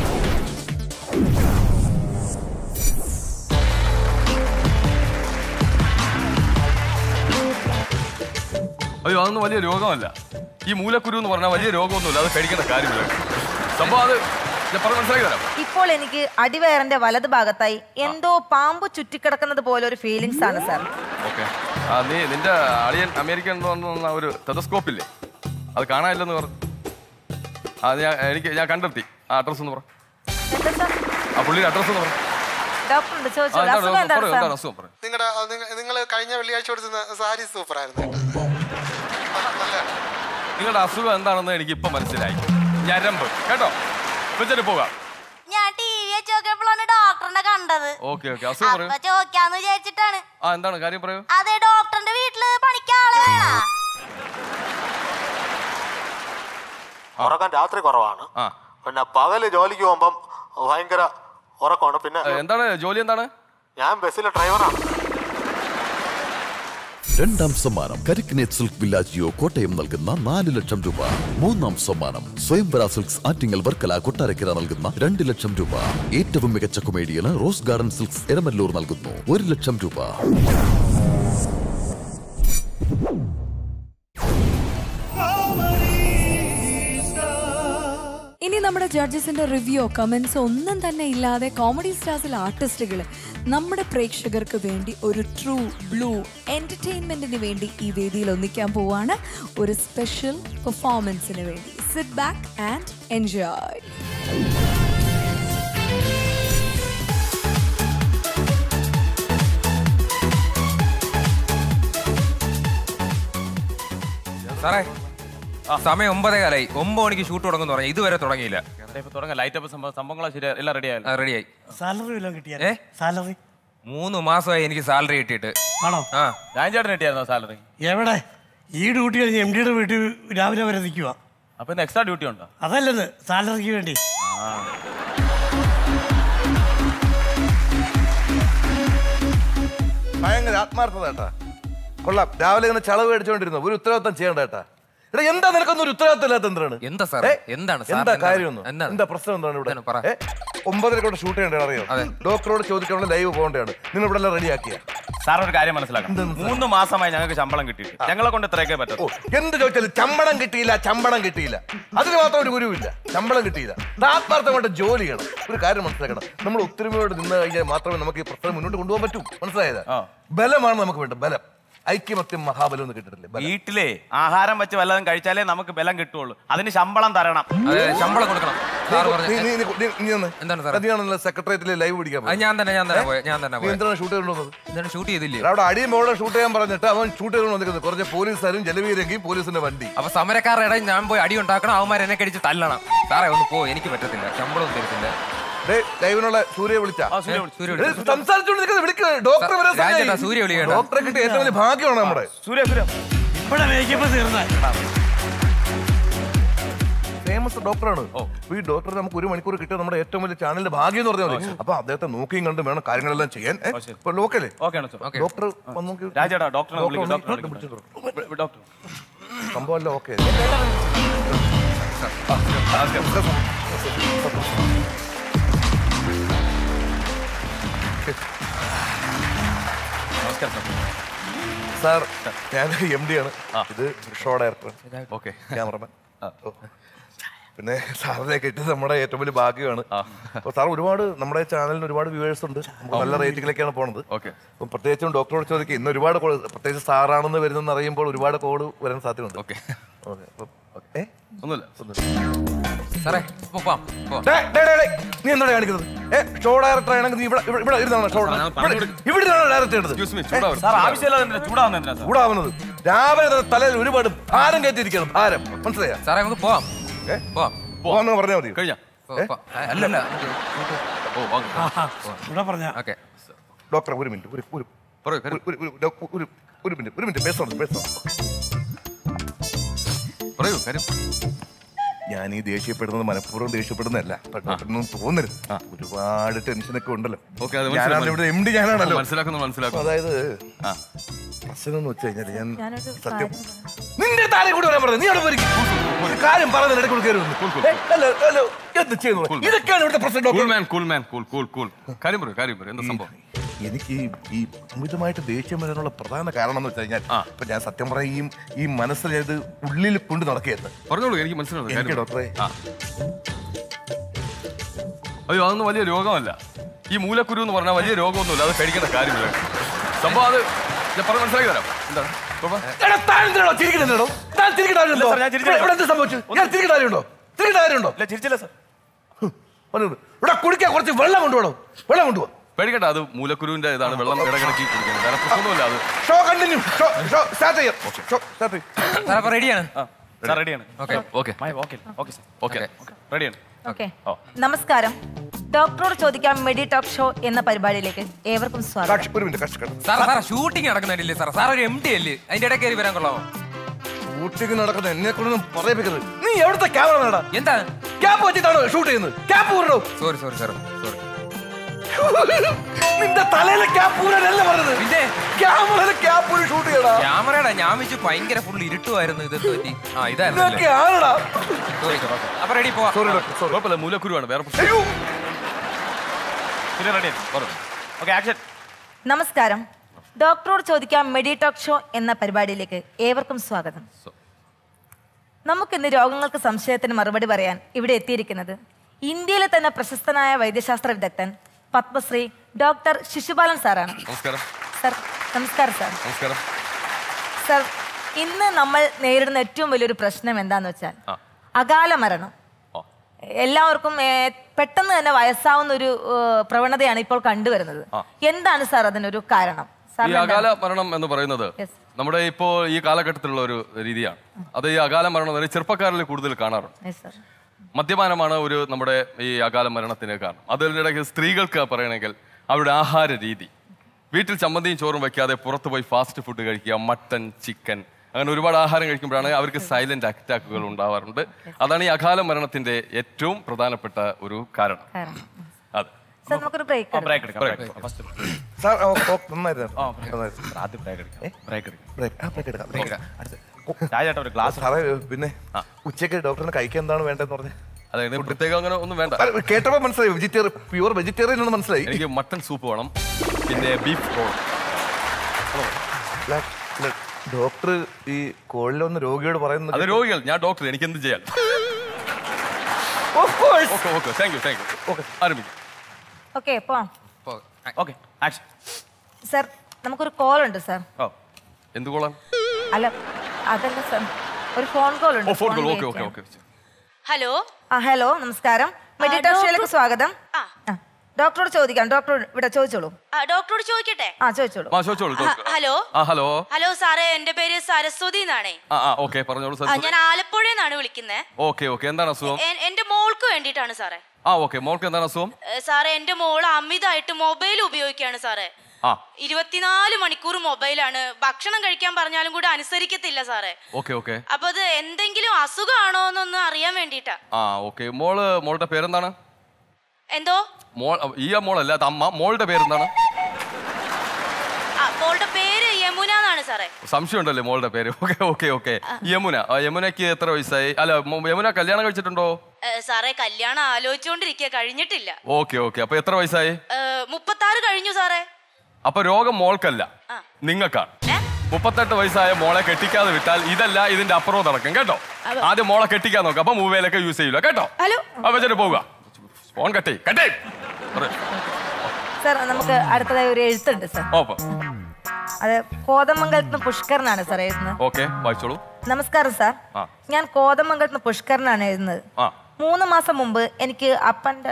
അയ്യോ അതൊന്നും വലിയ രോഗമല്ല ഈ മൂലക്കുരു എന്ന് പറഞ്ഞാൽ വലിയ രോഗമൊന്നുമില്ല അത് കഴിക്കേണ്ട കാര്യമില്ല സംഭവം അത് ഞാൻ പറഞ്ഞ് മനസ്സിലാക്കി തരാം ഇപ്പോൾ എനിക്ക് അടിവയറിന്റെ വലത് ഭാഗത്തായി എന്തോ പാമ്പ് ചുറ്റിക്കിടക്കുന്നത് പോലെ ഒരു ഫീലിങ്സ് ആണ് സാർ ഓക്കെ ആ നീ നിന്റെ അളിയൻ അമേരിക്കൻ എന്ന് പറഞ്ഞ ഒരു ടെലസ്കോപ്പ് ഇല്ലേ അത് കാണാനില്ലെന്ന് പറഞ്ഞു ആ ഞാൻ എനിക്ക് ഞാൻ കണ്ടെത്തി ആ അഡ്രസ്സ് ഒന്ന് പറ ആ പുള്ളിയുടെ അഡ്രസ്സ് ഒന്ന് പറ ഡോക്ടറുണ്ട് ആ, ചോദിച്ചോളൂ എന്താണ് അസുഖം എന്താണ് പറയൂ, സാർ എന്താണ് അസുഖം പറയൂ നിങ്ങളുടെ നിങ്ങൾ കഴിഞ്ഞ വെള്ളിയാഴ്ച കൊടുത്ത സാരി സൂപ്പർ ആയിരുന്നു കേട്ടോ. നിങ്ങളുടെ അസുഖം എന്താണെന്ന് എനിക്ക് ഇപ്പൊ മനസ്സിലായി ഞരമ്പ് കേട്ടോ വെച്ചിട്ട് പോകാം ഞാൻ ടി വി വെച്ച് നോക്കിയപ്പോഴാണ് ഡോക്ടറിനെ കണ്ടത് ഓക്കെ ഓക്കെ അസുഖം പറയൂ അപ്പൊ ചോദിക്കാന്ന് വിചാരിച്ചിട്ടാണ് ആ എന്താണ് കാര്യം പറയൂ അതെ ഡോക്ടറിന്റെ വീട്ടില് പണിക്കാള് വേണ ഉറക്കം രാത്രി കുറവാണ് പിന്നെ പകല് ജോലിക്ക് പോകുമ്പം ഭയങ്കര ഉറക്കമാണ് പിന്നെ എന്താണ് ജോലി എന്താണ് ഞാൻ ബസ്സിലെ ഡ്രൈവറാണ് രണ്ടാം സമ്മാനം കരിക്കിനേറ്റ് സിൽക്ക് വില്ലാജിയോ കോട്ടയം നൽകുന്ന നാല് ലക്ഷം രൂപ മൂന്നാം സമ്മാനം സ്വയംവര സിൽക്സ് ആറ്റിങ്ങൽ വർക്കല കൊട്ടാരക്കര നൽകുന്ന രണ്ട് ലക്ഷം രൂപ ഏറ്റവും മികച്ച കൊമേഡിയന് റോസ് ഗാർഡൻ സിൽക്സ് എരമല്ലൂർ നൽകുന്നു ഒരു ലക്ഷം രൂപ ഇനി നമ്മുടെ ജഡ്ജസിന്റെ റിവ്യൂ കമന്റ്സ് ഒന്നും തന്നെ ഇല്ലാതെ കോമഡി സ്റ്റാർസിൽ ആർട്ടിസ്റ്റുകൾ നമ്മുടെ പ്രേക്ഷകർക്ക് വേണ്ടി ഒരു ട്രൂ ബ്ലൂ എന്റർടൈൻമെന്റിന് വേണ്ടി ഈ വേദിയിൽ ഒന്നിക്കാൻ പോവാണ് ഒരു സ്പെഷ്യൽ പെർഫോമൻസിന് വേണ്ടി സിറ്റ് ബാക്ക് ആൻഡ് എൻജോയ് സാറേ സമയം ഒമ്പതേ കാലായി ഒമ്പത് മണിക്ക് ഷൂട്ട് തുടങ്ങുന്നു പറഞ്ഞു ഇതുവരെ തുടങ്ങിയില്ല തുടങ്ങാം ലൈറ്റ് അപ്പ് സംഭവങ്ങളാ ശരി എല്ലാം റെഡി ആയല്ലോ റെഡിയായി സാലറി വല്ലതും കിട്ടിയാ ഏ സാലറി മൂന്ന് മാസമായി എനിക്ക് സാലറി കിട്ടിയിട്ട് ആണോ ആ ഞാൻ ചേട്ടൻ കിട്ടിയായിരുന്നോ സാലറി എവിടെ ഈ ഡ്യൂട്ടി കഴിഞ്ഞ് എം ഡിയുടെ വീട്ടിൽ രാവിലെ വരെ നിൽക്കുക അപ്പൊ ഇന്ന് എക്സ്ട്രാ ഡ്യൂട്ടി ഉണ്ടോ അതല്ലെന്ന് സാലറിക്ക് വേണ്ടി ഭയങ്കര ആത്മാർത്ഥത കേട്ടാ കൊള്ളാം രാവിലെ ഇങ്ങനെ ചളവ് അടിച്ചുകൊണ്ടിരുന്നു ഒരു ഉത്തരവാദിത്തം ചെയ്യണ്ട കേട്ടാ എടാ എന്താ നിനക്കൊന്നും ഒരു ഉത്തരവാദിത്തം ഇല്ലാത്ത എന്താണ് എന്താ സാർ ഏ? എന്താണ് സാർ എന്താ എന്താണ്? കാര്യം ഒന്ന് എന്താണ്? എന്താ പ്രശ്നം എന്താണ് ഇവിടെ എന്താണ്? പറ. ഏ? ഒമ്പതരക്കൂടെ ഷൂട്ട് ചെയ്യണ്ടേ അറിയാം ഡോക്ടറോട് ചോദിക്കാനുള്ള ലൈവ് പോകേണ്ടതാണ് നിങ്ങൾ ഇവിടെ എല്ലാം റെഡിയാക്കിയ സാർ ഒരു കാര്യം മനസ്സിലാക്കാം മൂന്ന് മാസമായി ഞങ്ങൾക്ക് ശമ്പളം കിട്ടിയിട്ട് ഞങ്ങളെ കൊണ്ട് ഇത്രയൊക്കെ പറ്റും എന്ത് ചോദിച്ചാലും ചമ്പളം കിട്ടിയില്ല ചമ്പളം കിട്ടിയില്ല അതിന് മാത്രം ഒരു ഗുരുവില്ല ശമ്പളം കിട്ടിയില്ല ഇത് ആത്മാർത്ഥമായിട്ട് ജോലി ചെയ്യണം ഒരു കാര്യം മനസ്സിലാക്കണം നമ്മൾ ഒത്തൊരുമയോട് നിന്ന് കഴിഞ്ഞാൽ മാത്രമേ നമുക്ക് ഈ പ്രശ്നം മുന്നോട്ട് കൊണ്ടുപോകാൻ പറ്റൂ മനസ്സിലായത് ബലമാണ് നമുക്ക് വേണ്ടത് ബലം ഐക്യമത്യം മഹാബലം എന്ന് കേട്ടിട്ടില്ലേ ബലം. വീട്ടിലെ ആഹാരം വെച്ച് വല്ലതും കഴിച്ചാലേ നമുക്ക് ബലം കിട്ടുള്ളൂ അതിന് ശമ്പളം തരണം അതെ ശമ്പളം കൊടുക്കണം സാറ് പറഞ്ഞു നീ- നീ- നീ- നീ- നീ ഒന്ന്. എന്താണ് സാറേ? നീയാണല്ലോ സെക്രട്ടേറിയറ്റിൽ ലൈവ് പിടിക്കാൻ അത് ഞാൻ തന്നെ ഞാൻ തന്നെ പോയ ഞാൻ തന്നെ നീ പോയ എന്തിനാണ് ഷൂട്ട് ചെയ്തോണ്ടത് എന്താണ് ഷൂട്ട് ചെയ്തില്ലേ അവിടെ അടിയും മോളെ ഷൂട്ട് ചെയ്യാൻ പറഞ്ഞിട്ട് അവൻ ഷൂട്ട് ചെയ്തോണ്ട് വന്നിരിക്കുന്നത് കുറച്ച് പോലീസുകാരും ജലവീരങ്കി പോലീസിന്റെ വണ്ടി അപ്പൊ സമരക്കാരുടെ ഇടയിൽ ഞാൻ പോയി അടി ഉണ്ടാക്കണം അവന്മാർ എന്നെ കടിച്ച് തല്ലണം സാറേ ഒന്ന് പോ എനിക്ക് പറ്റത്തില്ല ശമ്പളം തരത്തില്ല ഡേ, ലൈവിനുള്ള സൂര്യ വിളിച്ച സൂര്യ വിളിച്ചു. സൂര്യ വിളിച്ചു. സംസാരിച്ചോണ്ടിരിക്കുന്നത് വിളിക്ക് ഡോക്ടർ വരെ രാജേട്ടാ, സമയമായി. സൂര്യ വിളിക്കണ്ട. ഡോക്ടറെ കിട്ടിയ ഏറ്റവും വലിയ ഭാഗ്യമാണ് നമ്മുടെ സൂര്യ സൂര്യ ഇവിടെ മേക്കപ്പ് തീർന്ന ഫേമസ് ഡോക്ടറാണ് അപ്പൊ ഈ ഡോക്ടർ നമുക്ക് ഒരു മണിക്കൂർ കിട്ടിയ നമ്മുടെ ഏറ്റവും വലിയ ചാനലിന്റെ ഭാഗ്യം എന്ന് പറഞ്ഞാൽ മതി അപ്പൊ അദ്ദേഹത്തെ നോക്കിയും കണ്ട് വേണം കാര്യങ്ങളെല്ലാം ചെയ്യാൻ ഏ? ഇപ്പൊ ലോക്കല്ലേ ഓക്കെയാണ് സർ ഡോക്ടർ വന്ന് നോക്കി രാജേട്ടാ ഡോക്ടറെ ഡോക്ടർ വിളിക്ക്, വന്ന് ഡോക്ടറെ വിളിച്ച് വിളിക്ക്. വിളിച്ച് ഡോക്ടർ സംഭവം എല്ലാം ഓക്കെ നമസ്കാരം സാർ ഞാൻ എം ഡി ആണ് ഇത് ഷോ ഡയറക്ടർ ഓക്കെ ക്യാമറമാൻ പിന്നെ സാറിനെ കിട്ടിയത് നമ്മുടെ ഏറ്റവും വലിയ ഭാഗ്യമാണ് അപ്പോൾ സാർ ഒരുപാട് നമ്മുടെ ചാനലിന് ഒരുപാട് വ്യൂവേഴ്സ് ഉണ്ട് നമുക്ക് നല്ല റേറ്റിംഗിലേക്കാണ് പോണത് ഓക്കെ അപ്പം പ്രത്യേകിച്ചും ഡോക്ടറോട് ചോദിക്കുക ഇന്ന് ഒരുപാട് കോൾ പ്രത്യേകിച്ച് സാറാണെന്ന് വരുന്നെന്ന് അറിയുമ്പോൾ ഒരുപാട് കോൾ വരാൻ സാധ്യതയുണ്ട് ഓക്കെ ഓക്കെ അപ്പം ഏ ഒന്നുമില്ല സാറേ പോ, പോവാം, പോവാം. ഡേ, ഡേ, ഡേ, ഡേ, നീ എന്താണ് കാണിക്കുന്നത് ഏ ഷോ ഡയറക്ടർ ആണെങ്കിൽ നീ ഇവിടെ ഇവിടെ- ഇവിടെ ഇരുന്നാണ് ഷോ ഇവിടെ ഇരുന്നാണ് ഡയറക്ടർ ചെയ്യേണ്ടത് സാർ ആവശ്യമില്ലാതെ ചൂടാവുന്ന എന്തിനാ സാർ ചൂടാവുന്നത് രാവിലെ തന്നെ തലയിൽ ഒരുപാട് ഭാരം കയറ്റിയിരിക്കണം ഭാരം മനസ്സിലായോ സാറേ നമുക്ക് പോവാം പോവാം പോവാന്ന് പറഞ്ഞാൽ മതി കഴിഞ്ഞ അല്ലല്ല ഓ ഇവിടെ പറഞ്ഞ ഓക്കെ ഡോക്ടർ ഒരു മിനിറ്റ് ഒരു ഒരു പറയൂ, ഒരു- ഒരു- ഒരു- ഡോ- ഒരു ഒരു മിനിറ്റ് ഒരു മിനിറ്റ് പേസണം പേസണം പറയൂ കാര്യം ഞാൻ ഈ ദേഷ്യപ്പെടുന്നത് മനഃപൂർവ്വം ദേഷ്യപ്പെടുന്നതല്ല ഇപ്പൊ ഡോക്ടറിനൊന്നും തോന്നരുത് ഒരുപാട് ടെൻഷനൊക്കെ ഉണ്ടല്ലോ ഓക്കെ അത് ഞാനാണ് ഇവിടെ എം ഡി ഞാനാണല്ലോ മനസ്സിലാക്കുന്നു മനസ്സിലാക്കുന്നു അതായത് ആ പ്രശ്നം എന്ന് വെച്ച് കഴിഞ്ഞാൽ ഞാൻ ഞാനൊരു സത്യം നിന്റെ താരെ കൂടി വരാൻ പറഞ്ഞത് നീ അവിടെ പോയി ഒരു കാര്യം പറയുന്നത് ഇടയ്ക്ക് കയറി വന്നു ഏ, ഹലോ, ഹലോ, എന്ത് ചെയ്യുന്നു ഇതൊക്കെയാണ് ഇവിടുത്തെ പ്രശ്നം cool doctor man cool man cool cool cool കാര്യം പറയൂ കാര്യം പറയൂ എന്താ സംഭവം എനിക്ക് ഈ ഈ അമിതമായിട്ട് ദേഷ്യം വരാനുള്ള പ്രധാന കാരണം എന്ന് വെച്ച് കഴിഞ്ഞാൽ ഇപ്പൊ ഞാൻ സത്യം പറയും ഈ മനസ്സിൽ ഇത് ഉള്ളിൽ കൊണ്ട് നടക്കുകയായിരുന്നു പറഞ്ഞോളൂ എനിക്ക് മനസ്സിലാവും എനിക്ക് കാര്യം ഡോക്ടറെ ആ. അയ്യോ അതൊന്നും വലിയ രോഗമല്ല ഈ മൂലക്കുരു എന്ന് പറഞ്ഞാൽ വലിയ രോഗമൊന്നുമില്ല അത് കഴിക്കേണ്ട കാര്യമില്ല സംഭവം അത് ഞാൻ പറഞ്ഞ് മനസ്സിലാക്കി തരാം എന്താണ് കുഴപ്പം? എടാ, താൻ എന്തിനാണോ ചിരിക്കുന്നുണ്ടോ? താൻ ചിരിക്കേണ്ട കാര്യമുണ്ടോ? ഇല്ല സാർ, ഞാൻ ചിരിച്ചില്ല. ഇവിടെ- ഇവിടെ എന്ത് സംഭവിച്ചു? ഞാൻ ചിരിക്കേണ്ട കാര്യമുണ്ടോ? ചിരിക്കേണ്ട കാര്യമുണ്ടോ? ഇല്ല ചിരിച്ചില്ല സാർ പറഞ്ഞോളൂ. ഇവിടെ കുടിക്കാൻ കുറച്ച് വെള്ളം കൊണ്ടുപോകണം വെള്ളം കൊണ്ടുപോകാം പേടിക്കണ്ട അത് മൂലക്കുരുവിന്റെ ഇതാണ് വെള്ളം ഇടകിടക്കി കുടിക്കുന്നത് വേറെ പ്രശ്നമൊന്നുമില്ല അത് show continue show show start ചെയ്യാം ഷോ സ്റ്റാർട്ട് ചെയ്യും സാർ അപ്പൊ റെഡിയാണ് സാർ റെഡിയാണ് okay okay okay okay sir okay റെഡിയാണ് ഓക്കെ ഓ. നമസ്കാരം ഡോക്ടറോട് ചോദിക്കാം മെഡി ടോക്ക് ഷോ എന്ന പരിപാടിയിലേക്ക് ഏവർക്കും സ്വാഗതം ഒരു മിനിറ്റ് കഷ്ട സാർ സാർ ഷൂട്ടിംഗ് നടക്കുന്നില്ലേ സാർ സാർ ഒരു എം ഡി അല്ലേ അതിന്റെ ഇടയിൽ കയറി വരാൻ കൊള്ളാമോ ഷൂട്ടിംഗ് നടക്കുന്ന എന്നെ കൊണ്ടൊന്നും പറയിപ്പിക്കരുത് നീ എവിടുത്തെ ക്യാമറ നേടാ എന്താ ക്യാപ്പ് വെച്ചിട്ടാണോ ഷൂട്ട് ചെയ്യുന്നത് ക്യാപ്പ് ഊരണോ സോറി സോറി സാർ സോറി നിന്റെ തലയിലെ ക്യാപ്പ് ഊരാനല്ല പറഞ്ഞത് പിന്നെ ക്യാമറയിലെ ക്യാപ്പ് ഊരി ഷൂട്ട് ചെയ്യടാ ക്യാമറയുടെ ഞാൻ വെച്ച് ഭയങ്കര ഫുൾ ഇരുട്ടുമായിരുന്നു ഇത് പറ്റി ആ ഇതായിരുന്നു ഇതൊക്കെ ആരടാ സോറി സാർ അപ്പൊ റെഡി പോവാം സോറി ഡോക്ടർ സോറി കുഴപ്പമില്ല മൂലക്കുരുവാണ് വേറെ പ്രശ്നം അയ്യോ പിന്നെ റെഡിയാണ് പറഞ്ഞു ഓക്കെ ആക്ഷൻ നമസ്കാരം ഡോക്ടറോട് ചോദിക്കാം മെഡി ടോക്ക് ഷോ എന്ന പരിപാടിയിലേക്ക് ഏവർക്കും സ്വാഗതം നമുക്കിന്ന് രോഗങ്ങൾക്ക് സംശയത്തിന് മറുപടി പറയാൻ ഇവിടെ എത്തിയിരിക്കുന്നത് ഇന്ത്യയിലെ തന്നെ പ്രശസ്തനായ വൈദ്യശാസ്ത്ര വിദഗ്ധൻ പത്മശ്രീ ഡോക്ടർ ശിശുപാലൻ സാറാണ് നമസ്കാരം സർ നമസ്കാരം സാർ നമസ്കാരം സർ ഇന്ന് നമ്മൾ നേരിടുന്ന ഏറ്റവും വലിയൊരു പ്രശ്നം എന്താന്ന് വെച്ചാൽ ആ. അകാല മരണം എല്ലാവർക്കും ഏ, പെട്ടെന്ന് തന്നെ വയസ്സാവുന്ന ഒരു ഏ, പ്രവണതയാണ് ഇപ്പോൾ കണ്ടുവരുന്നത് ആ. എന്താണ് സാർ അതിനൊരു കാരണം ഈ സാറിന് അകാല എന്താണ്? മരണം എന്ന് പറയുന്നത് Yes. നമ്മുടെ ഇപ്പോൾ ഈ കാലഘട്ടത്തിലുള്ള ഒരു രീതിയാണ് അത് ഈ അകാല മരണം എന്ന് പറയുന്നത് ചെറുപ്പക്കാരിൽ കൂടുതൽ കാണാറുണ്ട് Yes, sir. മദ്യപാനമാണ് ഒരു നമ്മുടെ ഈ അകാല മരണത്തിന് കാരണം അതിനിടയ്ക്ക് സ്ത്രീകൾക്ക് പറയണമെങ്കിൽ അവരുടെ ആഹാര രീതി വീട്ടിൽ ചമ്മന്തിയും ചോറും വെക്കാതെ പുറത്ത് പോയി ഫാസ്റ്റ് ഫുഡ് കഴിക്കുക മട്ടൻ ചിക്കൻ അങ്ങനെ ഒരുപാട് ആഹാരം കഴിക്കുമ്പോഴാണ് അവർക്ക് സൈലന്റ് അറ്റാക്കുകൾ ഉണ്ടാവാറുണ്ട് അതാണ് ഈ അകാല മരണത്തിന്റെ ഏറ്റവും പ്രധാനപ്പെട്ട ഒരു കാരണം കാരണം. അതെ സാർ നമുക്കൊരു ബ്രേക്ക് ബ്രേക്ക് എടുക്കാം ബ്രേക്ക് ഫസ്റ്റ് സാർ ഓ, ഓ, നന്നായിരുന്നു നന്നായിരുന്നു. ആദ്യം ബ്രേക്ക് എടുക്കാം ബ്രേക്ക് എടുക്കാം ബ്രേക്ക് ആ ബ്രേക്ക് എടുക്കാം ബ്രേക്ക് രാജേട്ട ഒരു ഗ്ലാസ് സാറേ പിന്നെ ഉച്ചയ്ക്ക് ഡോക്ടറിന് കഴിക്കാൻ എന്താണ് വേണ്ടതെന്ന് പറഞ്ഞേ അതായത് പ്രത്യേകം അങ്ങനെ ഒന്നും വേണ്ട അല്ല, കേട്ടപ്പോ മനസ്സിലായി വെജിറ്റേറിയൻ പ്യൂർ വെജിറ്റേറിയൻ എന്ന് മനസ്സിലായി എനിക്ക് മട്ടൺ സൂപ്പ് വേണം പിന്നെ ബീഫ് റോൾ ല- ല- ഡോക്ടർ ഈ കോളിൽ വന്ന് രോഗിയോട് പറയുന്നത് അത് രോഗികൾ ഞാൻ ഡോക്ടർ എനിക്ക് എന്ത് ചെയ്യാൻ okay okay thank you thank you okay ആരംഭിക്കും ഓക്കെ പോവാം ഓക്കെ ആക്ഷൻ സാർ നമുക്കൊരു കോൾ ഉണ്ട് സാർ ഓ എന്ത് കോളാണ് അല്ല അതല്ല സർ ഒരു ഫോൺ കോൾ ഉണ്ട് ഓ phone phone call okay wait okay ചെയ്യാം. ഓക്കെ ഹലോ ആ ഹലോ നമസ്കാരം മെഡിറ്റേഷനിലേക്ക് സ്വാഗതം ആ, ഡോക്ടറോട് ചോദിക്കാം ഡോക്ടർ ഇവിടെ ചോദിച്ചോളൂ ആ, ഡോക്ടറോട് ചോദിക്കട്ടെ ആ ചോദിച്ചോളൂ ആ ചോദിച്ചോളൂ ഹ- ഡോക്ടർ. ഹലോ ആ ഹലോ ഹലോ സാറേ എന്റെ പേര് സരസ്വതി എന്നാണേ ആ ആ ഓക്കെ പറഞ്ഞോളൂ ആ, സാർ ഞാൻ ആലപ്പുഴയിൽ നിന്നാണ് വിളിക്കുന്നത് ഓക്കെ ഓക്കെ എന്താണ് അസുഖം എന്റെ മോൾക്ക് വേണ്ടിയിട്ടാണ് സാറേ ആ ഓക്കെ മോൾക്ക് എന്താണ് അസുഖം ഏ, സാറേ എന്റെ മോള് അമിതമായിട്ട് മൊബൈൽ ഉപയോഗിക്കുകയാണ് സാറേ ആ ഇരുപത്തിനാല് മണിക്കൂർ മൊബൈലാണ് ഭക്ഷണം കഴിക്കാൻ പറഞ്ഞാലും കൂടെ അനുസരിക്കത്തില്ല സാറേ ഓക്കെ ഓക്കെ അപ്പൊ അത് എന്തെങ്കിലും അസുഖമാണോ എന്നൊന്ന് അറിയാൻ വേണ്ടിയിട്ടാ ആ ഓക്കെ മോള് മോളുടെ പേരെന്താണ് എന്തോ മോൾ ഈ മോളല്ല അത് അമ്മ മോളുടെ പേരെന്താണ് ആ മോളുടെ പേര് യമുന എന്നാണ് സാറേ സംശയമുണ്ടല്ലേ മോളുടെ പേര് ഓക്കെ ഓക്കെ ഓക്കെ യമുന ആ, യമുനയ്ക്ക് എത്ര വയസ്സായി അല്ല മോ- യമുന കല്യാണം കഴിച്ചിട്ടുണ്ടോ ഏ, സാറേ കല്യാണം ആലോചിച്ചുകൊണ്ടിരിക്കുക കഴിഞ്ഞിട്ടില്ല ഓക്കെ ഓക്കെ അപ്പൊ എത്ര വയസ്സായി ഏ, മുപ്പത്താറ് കഴിഞ്ഞു സാറേ അപ്പൊ രോഗം മോൾക്കല്ല നിങ്ങൾക്കാണ് മുപ്പത്തെട്ട് വയസ്സായ മോളെ കെട്ടിക്കാതെ വിട്ടാൽ ഇതല്ല ഇതിന്റെ അപ്പുറവും നടക്കും കേട്ടോ അത്- ആദ്യം മോളെ കെട്ടിക്കാൻ നോക്കാം അപ്പൊ മൊബൈലൊക്കെ യൂസ് ചെയ്യൂല കേട്ടോ ഹലോ അപ്പൊ വെച്ചിട്ട് പോവുക ഫോൺ കട്ടേ കട്ടേ സർ നമുക്ക് അടുത്തതായി ഒരു എഴുത്തുണ്ട് സർ ഓപ്പ അത് കോതമംഗലത്ത് നിന്ന് പുഷ്കരനാണ് സാർ എഴുതുന്നത് ഓക്കെ വായിച്ചോളൂ നമസ്കാരം സാർ ആ ഞാൻ കോതമംഗലത്ത് നിന്ന് പുഷ്കരനാണ് എഴുതുന്നത് ആ മൂന്ന് മാസം മുമ്പ് എനിക്ക് അപ്പൻ്റെ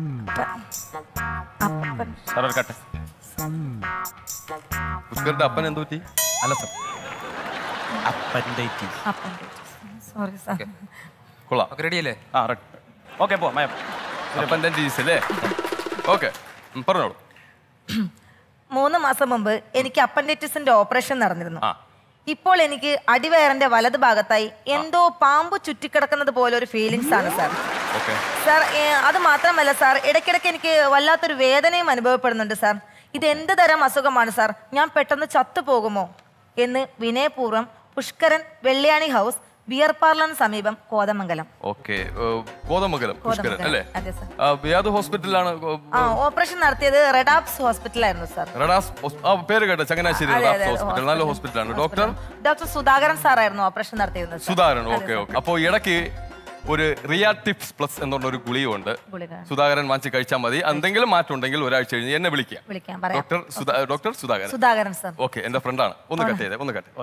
അപ്പൻ സാർ ഒരു കട്ടെ പുഷ്കറിന്റെ അപ്പൻ എന്ത് പറ്റി അല്ല സാർ അപ്പൻഡൈറ്റിസ് സോറി സാർ കൊള്ളാം റെഡി അല്ലേ ആ ഓക്കെ പോ മയം അപ്പൻഡൻറ്റീസ് അല്ലേ ഓക്കെ പറഞ്ഞോളൂ മൂന്ന് മാസം മുമ്പ് എനിക്ക് അപ്പൻഡൈറ്റിസിന്റെ ഓപ്പറേഷൻ നടന്നിരുന്നു ആ ഇപ്പോൾ എനിക്ക് അടിവയറിന്റെ വലത് ഭാഗത്തായി എന്തോ പാമ്പ് ചുറ്റിക്കിടക്കുന്നത് പോലെ ഒരു ഫീലിങ്സ് ആണ് സാർ ഓക്കെ സാർ ഏ, അത് മാത്രമല്ല സാർ ഇടയ്ക്കിടയ്ക്ക് എനിക്ക് വല്ലാത്തൊരു വേദനയും അനുഭവപ്പെടുന്നുണ്ട് സാർ ഇത് എന്ത് തരം അസുഖമാണ് സാർ ഞാൻ പെട്ടെന്ന് ചത്തുപോകുമോ എന്ന് വിനയപൂർവ്വം പുഷ്കരൻ വെള്ളിയാണി ഹൗസ് ബിയർ പാർലറിന് സമീപം കോതമംഗലം ഓക്കെ കോതമംഗലം പുഷ്കരൻ കോതമംഗലം. അല്ലേ അതെ സാർ ആ, ഏത് ഹോസ്പിറ്റലിലാണ് കോ- ആ ഓപ്പറേഷൻ നടത്തിയത് റെഡാപ്സ് ഹോസ്പിറ്റലായിരുന്നു സാർ റഡാസ് ഹോസ്- ആ പേര് കേട്ടോ ചങ്ങനാശ്ശേരി അതെ, റഡാസ് അതെ, ഹോസ്പിറ്റൽ നല്ല ഹോസ്പിറ്റലാണ് ഡോക്ടർ ഡോക്ടർ സുധാകരൻ സാറായിരുന്നു ഓപ്പറേഷൻ നടത്തിയിരുന്നത് സാർ. സുധാകരൻ അതെ, ഓക്കെ സാർ. ഓക്കെ അപ്പോൾ ഇടയ്ക്ക് ഒരു റിയാ ടിപ്സ് പ്ലസ് എന്നുള്ള ഒരു ഗുളിയുണ്ട് ഗുളിക. സുധാകരൻ വാങ്ങിച്ച് കഴിച്ചാൽ മതി എന്തെങ്കിലും മാറ്റം ഉണ്ടെങ്കിൽ ഒരാഴ്ച കഴിഞ്ഞ് എന്നെ വിളിക്കുക വിളിക്കാം പറയാം ഡോക്ടർ സുധാ- doctor Sudhakaran Sudhakaran sir okay എന്റെ ഫ്രണ്ടാണ് ഒന്ന് ആ. കട്ട് ചെയ്തേ ഒന്ന് കട്ട്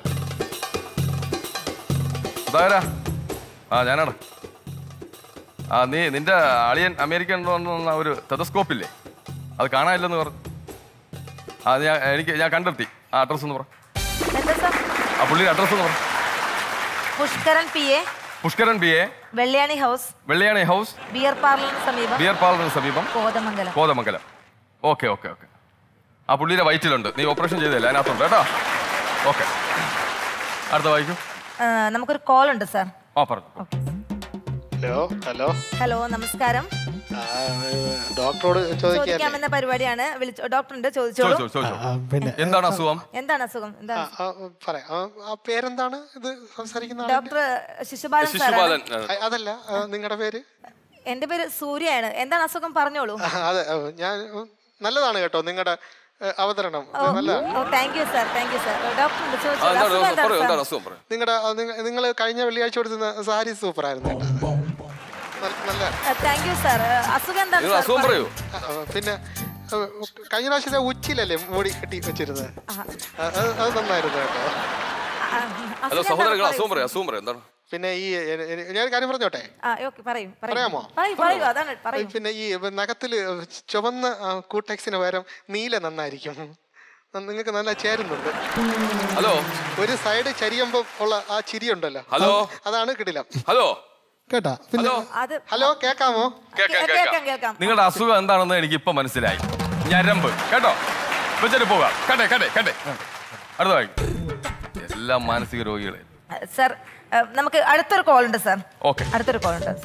സുധാകര ആ ഞാനാണ് ആ നീ നിന്റെ അളിയൻ അമേരിക്കൻ വന്ന ഒരു ടെതസ്കോപ്പ് ഇല്ലേ അത് കാണാനില്ലെന്ന് പറഞ്ഞു ആ ഞാൻ എനിക്ക് ഞാൻ കണ്ടെത്തി ആ അഡ്രസ് ഒന്ന് പറ എന്താ സാർ ആ പുള്ളിയുടെ അഡ്രസ് ഒന്ന് പറ Pushkaran P A Pushkaran B A Velliyani house Velliyani house beer പാർലറിന് സമീപം ബിയർ പാർലറിന് സമീപം Kothamangalam Kothamangalam okay okay okay ആ പുള്ളിയുടെ വയറ്റിലുണ്ട് നീ ഓപ്പറേഷൻ ചെയ്തല്ലേ അതിനകത്തുണ്ട് കേട്ടോ ഓക്കെ അടുത്ത വായിക്കൂ ആ, നമുക്കൊരു കോൾ ഉണ്ട് സാർ ആ പറഞ്ഞു ഹലോ ഹലോ ഹലോ നമസ്കാരം ആ, ഡോക്ടറോട് ചോദിക്കാൻ ചോദിക്കാമെന്ന പരിപാടിയാണ് വിളിച്ചു ഡോക്ടർ ഉണ്ട് ചോദിച്ചോളൂ ചോദിച്ചോ ചോദിച്ചോ ആ, പിന്നെ എന്താണ് അസുഖം എന്താണ് അസുഖം എന്താണ് ആ, ആ, പറയാം ആ, ആ പേരെന്താണ് ഇത് സംസാരിക്കുന്ന ആളിന്റെ? ഡോക്ടർ ശിശുപാലൻ ശിശുപാലൻ, സാറാണ് ആ, അതല്ല നിങ്ങളുടെ പേര് എന്റെ പേര് സൂര്യയാണ് എന്താണ് അസുഖം പറഞ്ഞോളൂ ആ, അതെ ആ, ഞാൻ ഉം, നല്ലതാണ് കേട്ടോ നിങ്ങളുടെ അവതരണം നല്ലതാണ് ഓ thank you sir thank you sir doctor ഉണ്ട് ആ, ചോദിച്ചോളൂ എന്താണ് അസുഖം പറയൂ എന്താണ് എന്താണ് സാർ? അസുഖം പറയൂ നിങ്ങളുടെ നിങ്ങൾ കഴിഞ്ഞ വെള്ളിയാഴ്ച കൊടുത്തുന്ന സാരി സൂപ്പർ ആയിരുന്നു കേട്ടോ നല്ല- നല്ല താങ്ക് യു സാർ അസുഖം എന്താണ് നിങ്ങൾ സാർ അസുഖം പറയൂ ആ, ആ, പിന്നെ ആ, കഴിഞ്ഞ പ്രാവശ്യത്തെ ഉച്ചിലല്ലേ മൂടി കെട്ടി വെച്ചിരുന്നത് ആ, അത് അത് നന്നായിരുന്നു കേട്ടോ ഹലോ സഹോദരങ്ങൾ അസുഖം പറയൂ അസുഖം പറയൂ എന്താണ് പിന്നെ ഈ എ- എ- ഞാൻ ഒരു കാര്യം പറഞ്ഞോട്ടെ ആ ഓക്കെ പറയൂ പറയൂ പറയാമോ? പറയൂ പറയൂ അതാണ് പറയൂ പിന്നെ ഈ നഖത്തില് ചുവന്ന ആ, കൂട്ടെക്സിന് പകരം നീല നന്നായിരിക്കും നിങ്ങൾക്ക് നല്ല ചേരുന്നുണ്ട് ഹലോ ഒരു സൈഡ് ചരിയുമ്പോ ഉള്ള ആ ചിരി ഉണ്ടല്ലോ ഹലോ? അത് അതാണ് കിടിലം ഹലോ കേട്ടാ പിന്നെ ഹലോ അത് ഹലോ കേക്കാമോ കേക്കാം കേൾക്കാം, കേക്കാം കേൾക്കാം. നിങ്ങളുടെ അസുഖം എന്താണെന്ന് എനിക്ക് ഇപ്പൊ മനസ്സിലായി ഞരമ്പ് കേട്ടോ വെച്ചിട്ട് പോകാം കട്ടെ കട്ടെ കട്ടെ അടുത്ത വായിക്കും എല്ലാം മാനസിക രോഗികളെ സാർ ആ, നമുക്ക് അടുത്തൊരു കോൾ ഉണ്ട് സാർ ഓക്കെ അടുത്തൊരു കോൾ ഉണ്ട്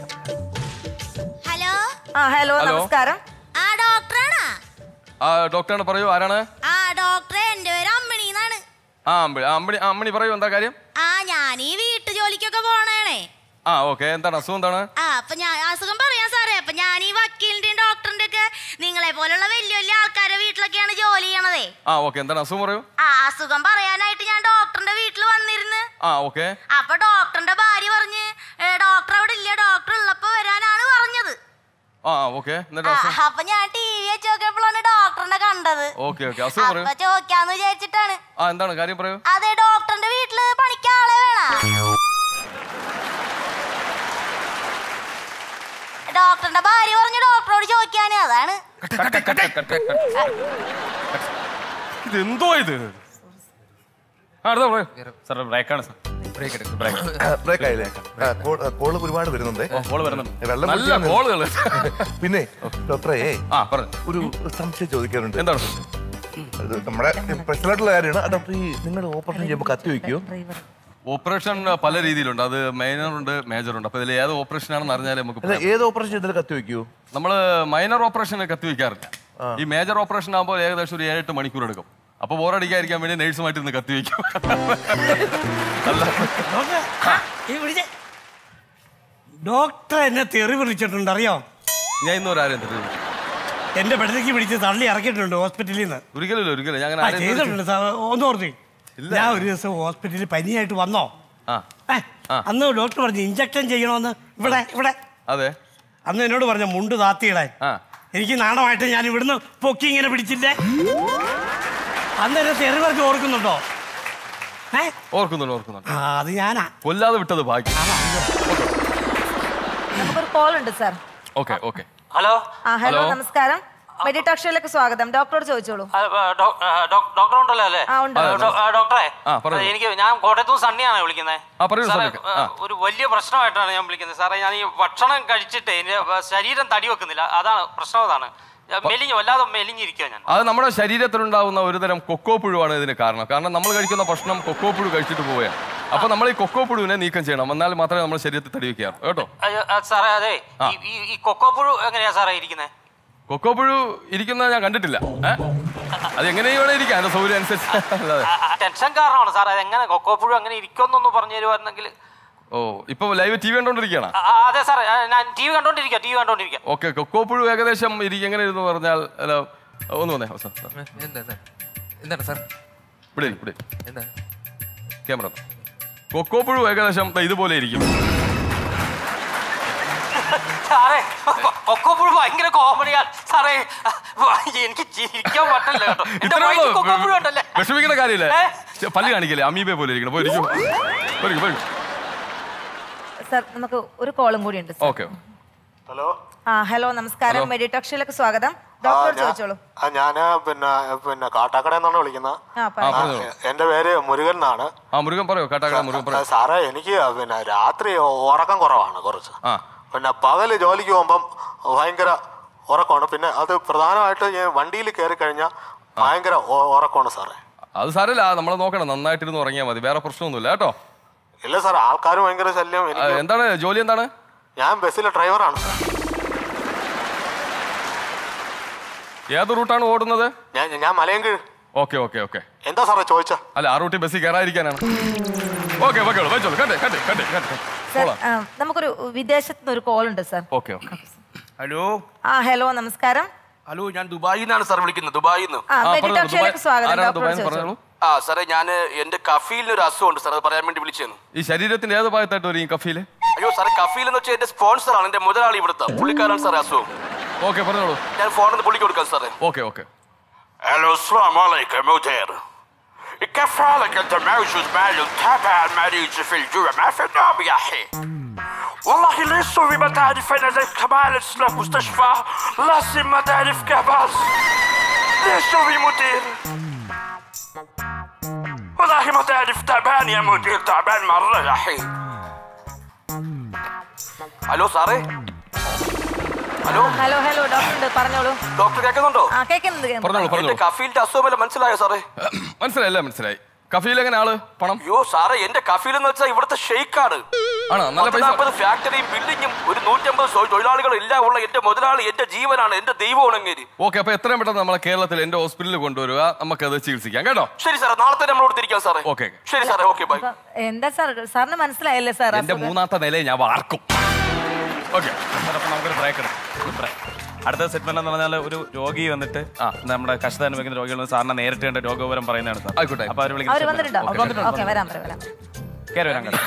ഹലോ ആ ഹലോ ഹലോ. നമസ്കാരം ആ ഡോക്ടറാണാ ആ ഡോക്ടറാണ് പറയൂ ആരാണ് ആ ഡോക്ടറെ എന്റെ പേര് അമ്മിണി എന്നാണ് ആ അമ്പിളി ആ, അമ്മിണി ആ, അമ്മിണി പറയൂ എന്താ കാര്യം ആ ഞാൻ ഈ വീട്ടു ജോലിക്കൊക്കെ പോണേണേ ആ ഓക്കെ എന്താണ് അസുഖം എന്താണ് ആ അപ്പൊ ഞാൻ അസുഖം പറയാം സാറേ അപ്പൊ ഞാൻ ഈ വക്കീലിന്റെയും ഡോക്ടറിന്റെ ഒക്കെ നിങ്ങളെ പോലുള്ള വലിയ വലിയ ആൾക്കാരെ വീട്ടിലൊക്കെയാണ് ജോലി ചെയ്യണതേ ആ ഓക്കെ എന്താണ് അസുഖം പറയൂ ആ അസുഖം പറയാനായിട്ട് ഞാൻ ഡോക്ടറിന്റെ വീട്ടിൽ വന്നിരുന്ന് ആ ഓക്കെ അപ്പൊ ഡോക്ടറിന്റെ ഭാര്യ പറഞ്ഞ് "ഏ, ഡോക്ടർ അവിടെ ഇല്ല ഡോക്ടർ ഉള്ളപ്പോ വരാനാണ് പറഞ്ഞത് ആ ഓക്കെ എന്നിട്ട് ആ, അസുഖം അപ്പൊ ഞാൻ ടി വി വെച്ച് നോക്കിയപ്പോഴാണ് ഡോക്ടറിനെ കണ്ടത് ഓക്കെ ഓക്കെ അസുഖം പറയൂ അപ്പൊ ചോദിക്കാന്ന് വിചാരിച്ചിട്ടാണ് ആ എന്താണ് കാര്യം പറയൂ അതെ ഡോക്ടറിന്റെ വീട്ടില് പണിക്കാളെ വേണ ഡോക്ടറിന്റെ ഭാര്യ പറഞ്ഞു ഡോക്ടറോട് ചോദിക്കാന് അതാണ് ഇത് എന്തോ ഇത് ആ അടുത്ത പറയൂ സാർ ബ്രേക്കാണ് സാർ ബ്രേക്ക് എടുക്കും ബ്രേക്ക് ബ്രേക്ക് ആയില്ലേ കോള് ഒരുപാട് വരുന്നുണ്ട് കോള് വരുന്നുണ്ട്. വെള്ളം നല്ല കുടിച്ചാൽ കോളുകള്. പിന്നെ ഡോക്ടറെ ആ പറഞ്ഞു ഒരു സംശയം ചോദിക്കാനുണ്ട് എന്താണ് അത് നമ്മുടെ പേഴ്സണൽ ആയിട്ടുള്ള കാര്യമാണ് ആ ഡോക്ടർ ഈ നിങ്ങൾ ഓപ്പറേഷൻ ചെയ്യുമ്പോൾ കത്തി വയ്ക്കുമോ ഓപ്പറേഷൻ പല രീതിയിലുണ്ട് അത് മൈനർ ഉണ്ട് മേജർ ഉണ്ട് അപ്പൊ ഇതിൽ ഏത് ഓപ്പറേഷൻ ആണെന്ന് അറിഞ്ഞാലേ നമുക്ക് അല്ല ഏത് ഓപ്പറേഷൻ ചെയ്താലും കത്തി വയ്ക്കുമോ നമ്മൾ മൈനർ ഓപ്പറേഷൻ കത്തി വെക്കാറില്ല ഈ മേജർ ഓപ്പറേഷൻ ആകുമ്പോൾ ഏകദേശം ഒരു ഏഴെട്ട് മണിക്കൂർ എടുക്കും അപ്പൊ ബോറടിക്കാതിരിക്കാൻ വേണ്ടി നേഴ്സുമായിട്ട് ഇന്ന് കത്തി വെക്കും ഡോക്ടർ എന്നെ തെറി വിളിച്ചിട്ടുണ്ട് അറിയോ ഞാൻ ഇന്ന് ഒരു ആരെയും തെറി എന്റെ പെടലേക്ക് പിടിച്ച് തള്ളി ഇറക്കിയിട്ടുണ്ട് ഹോസ്പിറ്റലിൽ നിന്ന് ഒരിക്കലും ഒരിക്കലും ഞാൻ അങ്ങനെ ആ, ആരെയും ചെയ്തിട്ടുണ്ട് സാർ ഒന്ന് ഓർത്തി ഞാൻ ഒരു ദിവസം ഹോസ്പിറ്റലിൽ പനിയായിട്ട് വന്നോ ആ ഏ, അന്ന് ഡോക്ടർ പറഞ്ഞു ഇഞ്ചക്ഷൻ ചെയ്യണമെന്ന് ഇവിടെ ഇവിടെ അതെ അന്ന് എന്നോട് പറഞ്ഞ മുണ്ട് താത്തിയിടാൻ എനിക്ക് നാണമായിട്ട് ഞാൻ ഇവിടുന്ന് പൊക്കി ഇങ്ങനെ പിടിച്ചില്ലേ അന്ന് എന്നെ തെറി പറഞ്ഞ് ഓർക്കുന്നുണ്ടോ ഏ ഓർക്കുന്നുണ്ട് ഓർക്കുന്നുണ്ട് ആ അത് ഞാനാ കൊല്ലാതെ വിട്ടത് ഭാഗ്യം നമുക്കൊരു കോൾ ഉണ്ട് സാർ ഓക്കെ ഓക്കെ ഹലോ ആ ഹലോ ഹലോ. നമസ്കാരം മെഡിടോക്ഷയിലേക്ക് സ്വാഗതം ഡോക്ടറോട് ചോദിച്ചോളൂ ഡോക്ടർ ഉണ്ടല്ലോ അല്ലേ ആ, ഉണ്ട്. ആ, ഡോ- ആ, ഡോക്ടറെ ആ, പറഞ്ഞോ. എനിക്ക് ഞാൻ കോട്ടയത്തു നിന്ന് സണ്ണിയാണ് വിളിക്കുന്നത് ആ, പറയൂ, സാറേ, സണ്ണിക്ക്. ആ. ഒരു വലിയ പ്രശ്നമായിട്ടാണ് ഞാൻ വിളിക്കുന്നത് സാറേ ഞാൻ ഈ ഭക്ഷണം കഴിച്ചിട്ട് എന്റെ ശരീരം തടി വെക്കുന്നില്ല അതാണ് പ്രശ്നം അതാണ് ഞാൻ മെലിഞ്ഞു വല്ലാതെ മെലിഞ്ഞിരിക്കുക ഞാൻ അത് നമ്മുടെ ശരീരത്തിലുണ്ടാവുന്ന ഒരുതരം കൊക്കോ പുഴുവാണ് ഇതിന് കാരണം കാരണം നമ്മൾ കഴിക്കുന്ന ഭക്ഷണം കൊക്കോ പുഴു കഴിച്ചിട്ട് പോവുകയാണ് അപ്പൊ നമ്മൾ ഈ കൊക്കോ പുഴുവിനെ നീക്കം ചെയ്യണം എന്നാൽ മാത്രമേ നമ്മുടെ ശരീരത്തിൽ തടി വെക്കാറ് കേട്ടോ അയ്യോ, ആ, സാറേ അതെ ഈ- ഈ ഈ കൊക്കോപ്പുഴു എങ്ങനെയാ സാറേ ഇരിക്കുന്നത് കൊക്കോ പുഴു ഇരിക്കുന്നത് ഞാൻ കണ്ടിട്ടില്ല ഏ? അത് എങ്ങനെയും ഇവിടെ ഇരിക്കാം എന്റെ സൗകര്യം അനുസരിച്ച് അല്ലാതെ ടെൻഷൻ കാരണമാണ് സാറേ അതെങ്ങനെ കൊക്കോപ്പുഴു എങ്ങനെ ഇരിക്കുമെന്നൊന്ന് പറഞ്ഞു തരുമായിരുന്നെങ്കിൽ ഓ ഇപ്പൊ ലൈവ് ടി വി കണ്ടോണ്ടിരിക്കുകയാണ് ആ, ആ, അതെ സാറേ ആ, ഞാൻ ടി വി കണ്ടോണ്ടിരിക്കുക ടി വി കണ്ടോണ്ടിരിക്കുക ഓക്കെ കൊക്കോ പുഴു ഏകദേശം ഇരിക്കും എങ്ങനെ ഇരുന്ന് പറഞ്ഞാൽ അല്ല ഒന്ന് വന്നേ സാർ എന്താണ് സാർ ഇവിടെ ഇരി, ഇവിടെ ഇരി. എന്താ ക്യാമറ കൊക്കോ പുഴു ഏകദേശം ദാ ഇതുപോലെ ഇരിക്കും സാറേ കൊക്കോപ്പുഴു ഭയങ്കര കോമഡിയാണ് സാറേ എനിക്ക് ചിരിക്കാൻ പറ്റില്ല കേട്ടോ എന്റെ ഇത്രേ വയറ്റിൽ ഉള്ളൂ. കൊക്കോപ്പുഴു ഉണ്ടല്ലേ വിഷമിക്കുന്ന കാര്യമില്ല ഏ? ചെ- പല്ല് കാണിക്കില്ലേ അമീബെ പോലെ ഇരിക്കണം പോയിരിക്കും പോയിരിക്കും പോയിരിക്കും സാർ നമുക്ക് ഒരു കോളും കൂടി ഉണ്ട് സാർ ഓക്കെ ഹലോ ആ ഹലോ നമസ്കാരം ഹലോ. മെഡിടോക്ഷയിലേക്ക് സ്വാഗതം ഡോക്ടറോട് ചോദിച്ചോളൂ ആ ഞാന് പിന്നെ പിന്നെ കാട്ടാക്കട എന്നാണ് വിളിക്കുന്നത് ആ ആ, പറഞ്ഞോളൂ. എന്റെ പേര് മുരുകൻ എന്നാണ് ആ മുരുകൻ പറയോ കാട്ടാക്കട മുരുകൻ പറയോ സാറേ എനിക്ക് പിന്നെ രാത്രി ഉറക്കം കുറവാണ് കുറച്ച് ആ പിന്നെ പകല് ജോലിക്ക് പോകുമ്പം ഭയങ്കര ഉറക്കമാണ് പിന്നെ അത് പ്രധാനമായിട്ട് ഞാൻ വണ്ടിയിൽ കയറി കഴിഞ്ഞാൽ ഭയങ്കര ഉ- ഉറക്കമാണ് സാറേ അത് സാരമില്ല നമ്മൾ നോക്കണം നന്നായിട്ടിരുന്ന് ഉറങ്ങിയാൽ മതി വേറെ പ്രശ്നമൊന്നുമില്ല കേട്ടോ ഇല്ല സാർ ആൾക്കാർ ഭയങ്കര ശല്യം ആ, എനിക്ക് എന്താണ് ജോലി എന്താണ് ഞാൻ ബസ്സിലെ ഡ്രൈവറാണ് ഏത് റൂട്ടാണ് ഓടുന്നത് ഞാൻ ഞാൻ മലയങ്കീഴ് ഓക്കെ ഓക്കെ ഓക്കെ എന്താ സാറേ ചോദിച്ച അല്ല ആ റൂട്ടിൽ ബസ്സിൽ കയറാതിരിക്കാനാണ് ഓക്കെ ഓക്കെ വെച്ചോളൂ കട്ടെ കട്ടെ കട്ടെ കട്ടെ സാർ ആ, നമുക്കൊരു വിദേശത്ത് നിന്ന് ഒരു കോൾ ഉണ്ട് സാർ ഓക്കെ ഓക്കെ ഹലോ ആ ഹലോ നമസ്കാരം ഹലോ ഞാൻ ദുബായിൽ നിന്നാണ് സാർ വിളിക്കുന്നത് ദുബായിൽ നിന്ന് ആ മെഡിടോക്ഷയിലേക്ക് സ്വാഗതം ഡോക്ടറോട് ചോദിച്ചോളൂ ആ സാറേ ഞാൻ എന്റെ കഫീലിന് ഒരു അസുഖമുണ്ട് സാർ അത് പറയാൻ വേണ്ടി വിളിച്ചേന്നു ഈ ശരീരത്തിന്റെ ഏത് ഭാഗത്തായിട്ട് വരും ഈ കഫീല് അയ്യോ സാറേ കഫീൽ എന്ന് വെച്ചാൽ എന്റെ സ്പോൺസർ ആണ് എന്റെ മുതലാളി ഇവിടുത്തെ പുള്ളിക്കാരാണ് സാറേ അസുഖം ഓക്കെ പറഞ്ഞോളൂ ഞാൻ ഫോണിൽ നിന്ന് പുള്ളിക്ക് കൊടുക്കാം സാറേ ഓക്കെ ഓക്കെ الو السلام عليكم مدير كيف حالك انت موجود معي وتابع المريض في الجوع ما في نوم يا اخي والله ليش ما تعرف انا لك كمال اسلام مستشفى لازم ما تعرف كباس ليش سوي مدير والله ما تعرف تعبان يا مدير تعبان مرة يا اخي الو സാറേ ഹലോ ഹലോ ഹലോ ഡോക്ടർ ഉണ്ട് പറഞ്ഞോളൂ ഡോക്ടർ കേൾക്കുന്നുണ്ടോ ആ കേൾക്കുന്നുണ്ട് പറഞ്ഞോളൂ, പറഞ്ഞോളൂ. എന്റെ കഫീലിന്റെ അസുഖമല്ല മനസ്സിലായോ സാറേ മനസ്സിലായില്ല മനസ്സിലായി കഫീൽ എങ്ങനെ ആള് പണം അയ്യോ സാറേ എന്റെ കഫീൽ എന്ന് വെച്ചാൽ ഇവിടുത്തെ ഷെയ്ക്കാണ് ആണോ നല്ല പൈസ നാൽപ്പത് ഫാക്ടറിയും ബിൽഡിങ്ങും ഒരു നൂറ്റമ്പത് തൊഴിലാളികളും എല്ലാം ഉള്ള എന്റെ മുതലാളി എന്റെ ജീവനാണ് എന്റെ ദൈവമാണ് അങ്ങേര് ഓക്കെ അപ്പൊ എത്രയും പെട്ടെന്ന് നമ്മളെ കേരളത്തിൽ എന്റെ ഹോസ്പിറ്റലിൽ കൊണ്ടുവരിക നമുക്കത് ചികിത്സിക്കാം കേട്ടോ ശരി സാറേ നാളെ തന്നെ നമ്മളോട് തിരിക്കാം സാറേ ഓക്കെ ശരി സാറേ ഓക്കെ ബൈ അപ്പൊ എന്താ സാർ സാറിന് മനസ്സിലായല്ലേ സാർ എന്റെ അസുഖം? മൂന്നാമത്തെ നിലയെ ഞാൻ വാർക്കും ഓക്കെ നമുക്കൊരു ബ്രേക്ക് എടുക്കാം അടുത്ത സെഗ്മെന്റ് എന്ന് പറഞ്ഞാൽ ഒരു രോഗി വന്നിട്ട് നമ്മുടെ കഷ്ടത അനുഭവിക്കുന്ന രോഗികൾ വന്ന് സാറിനെ നേരിട്ട് കണ്ട് രോഗവിവരം പറയുന്നതാണ് സാർ ആയിക്കോട്ടെ അപ്പൊ അവർ അവര് വന്നിട്ടുണ്ടോ ഓക്കെ വരാം വരാം വരാം കയറി വരാൻ കേട്ടോ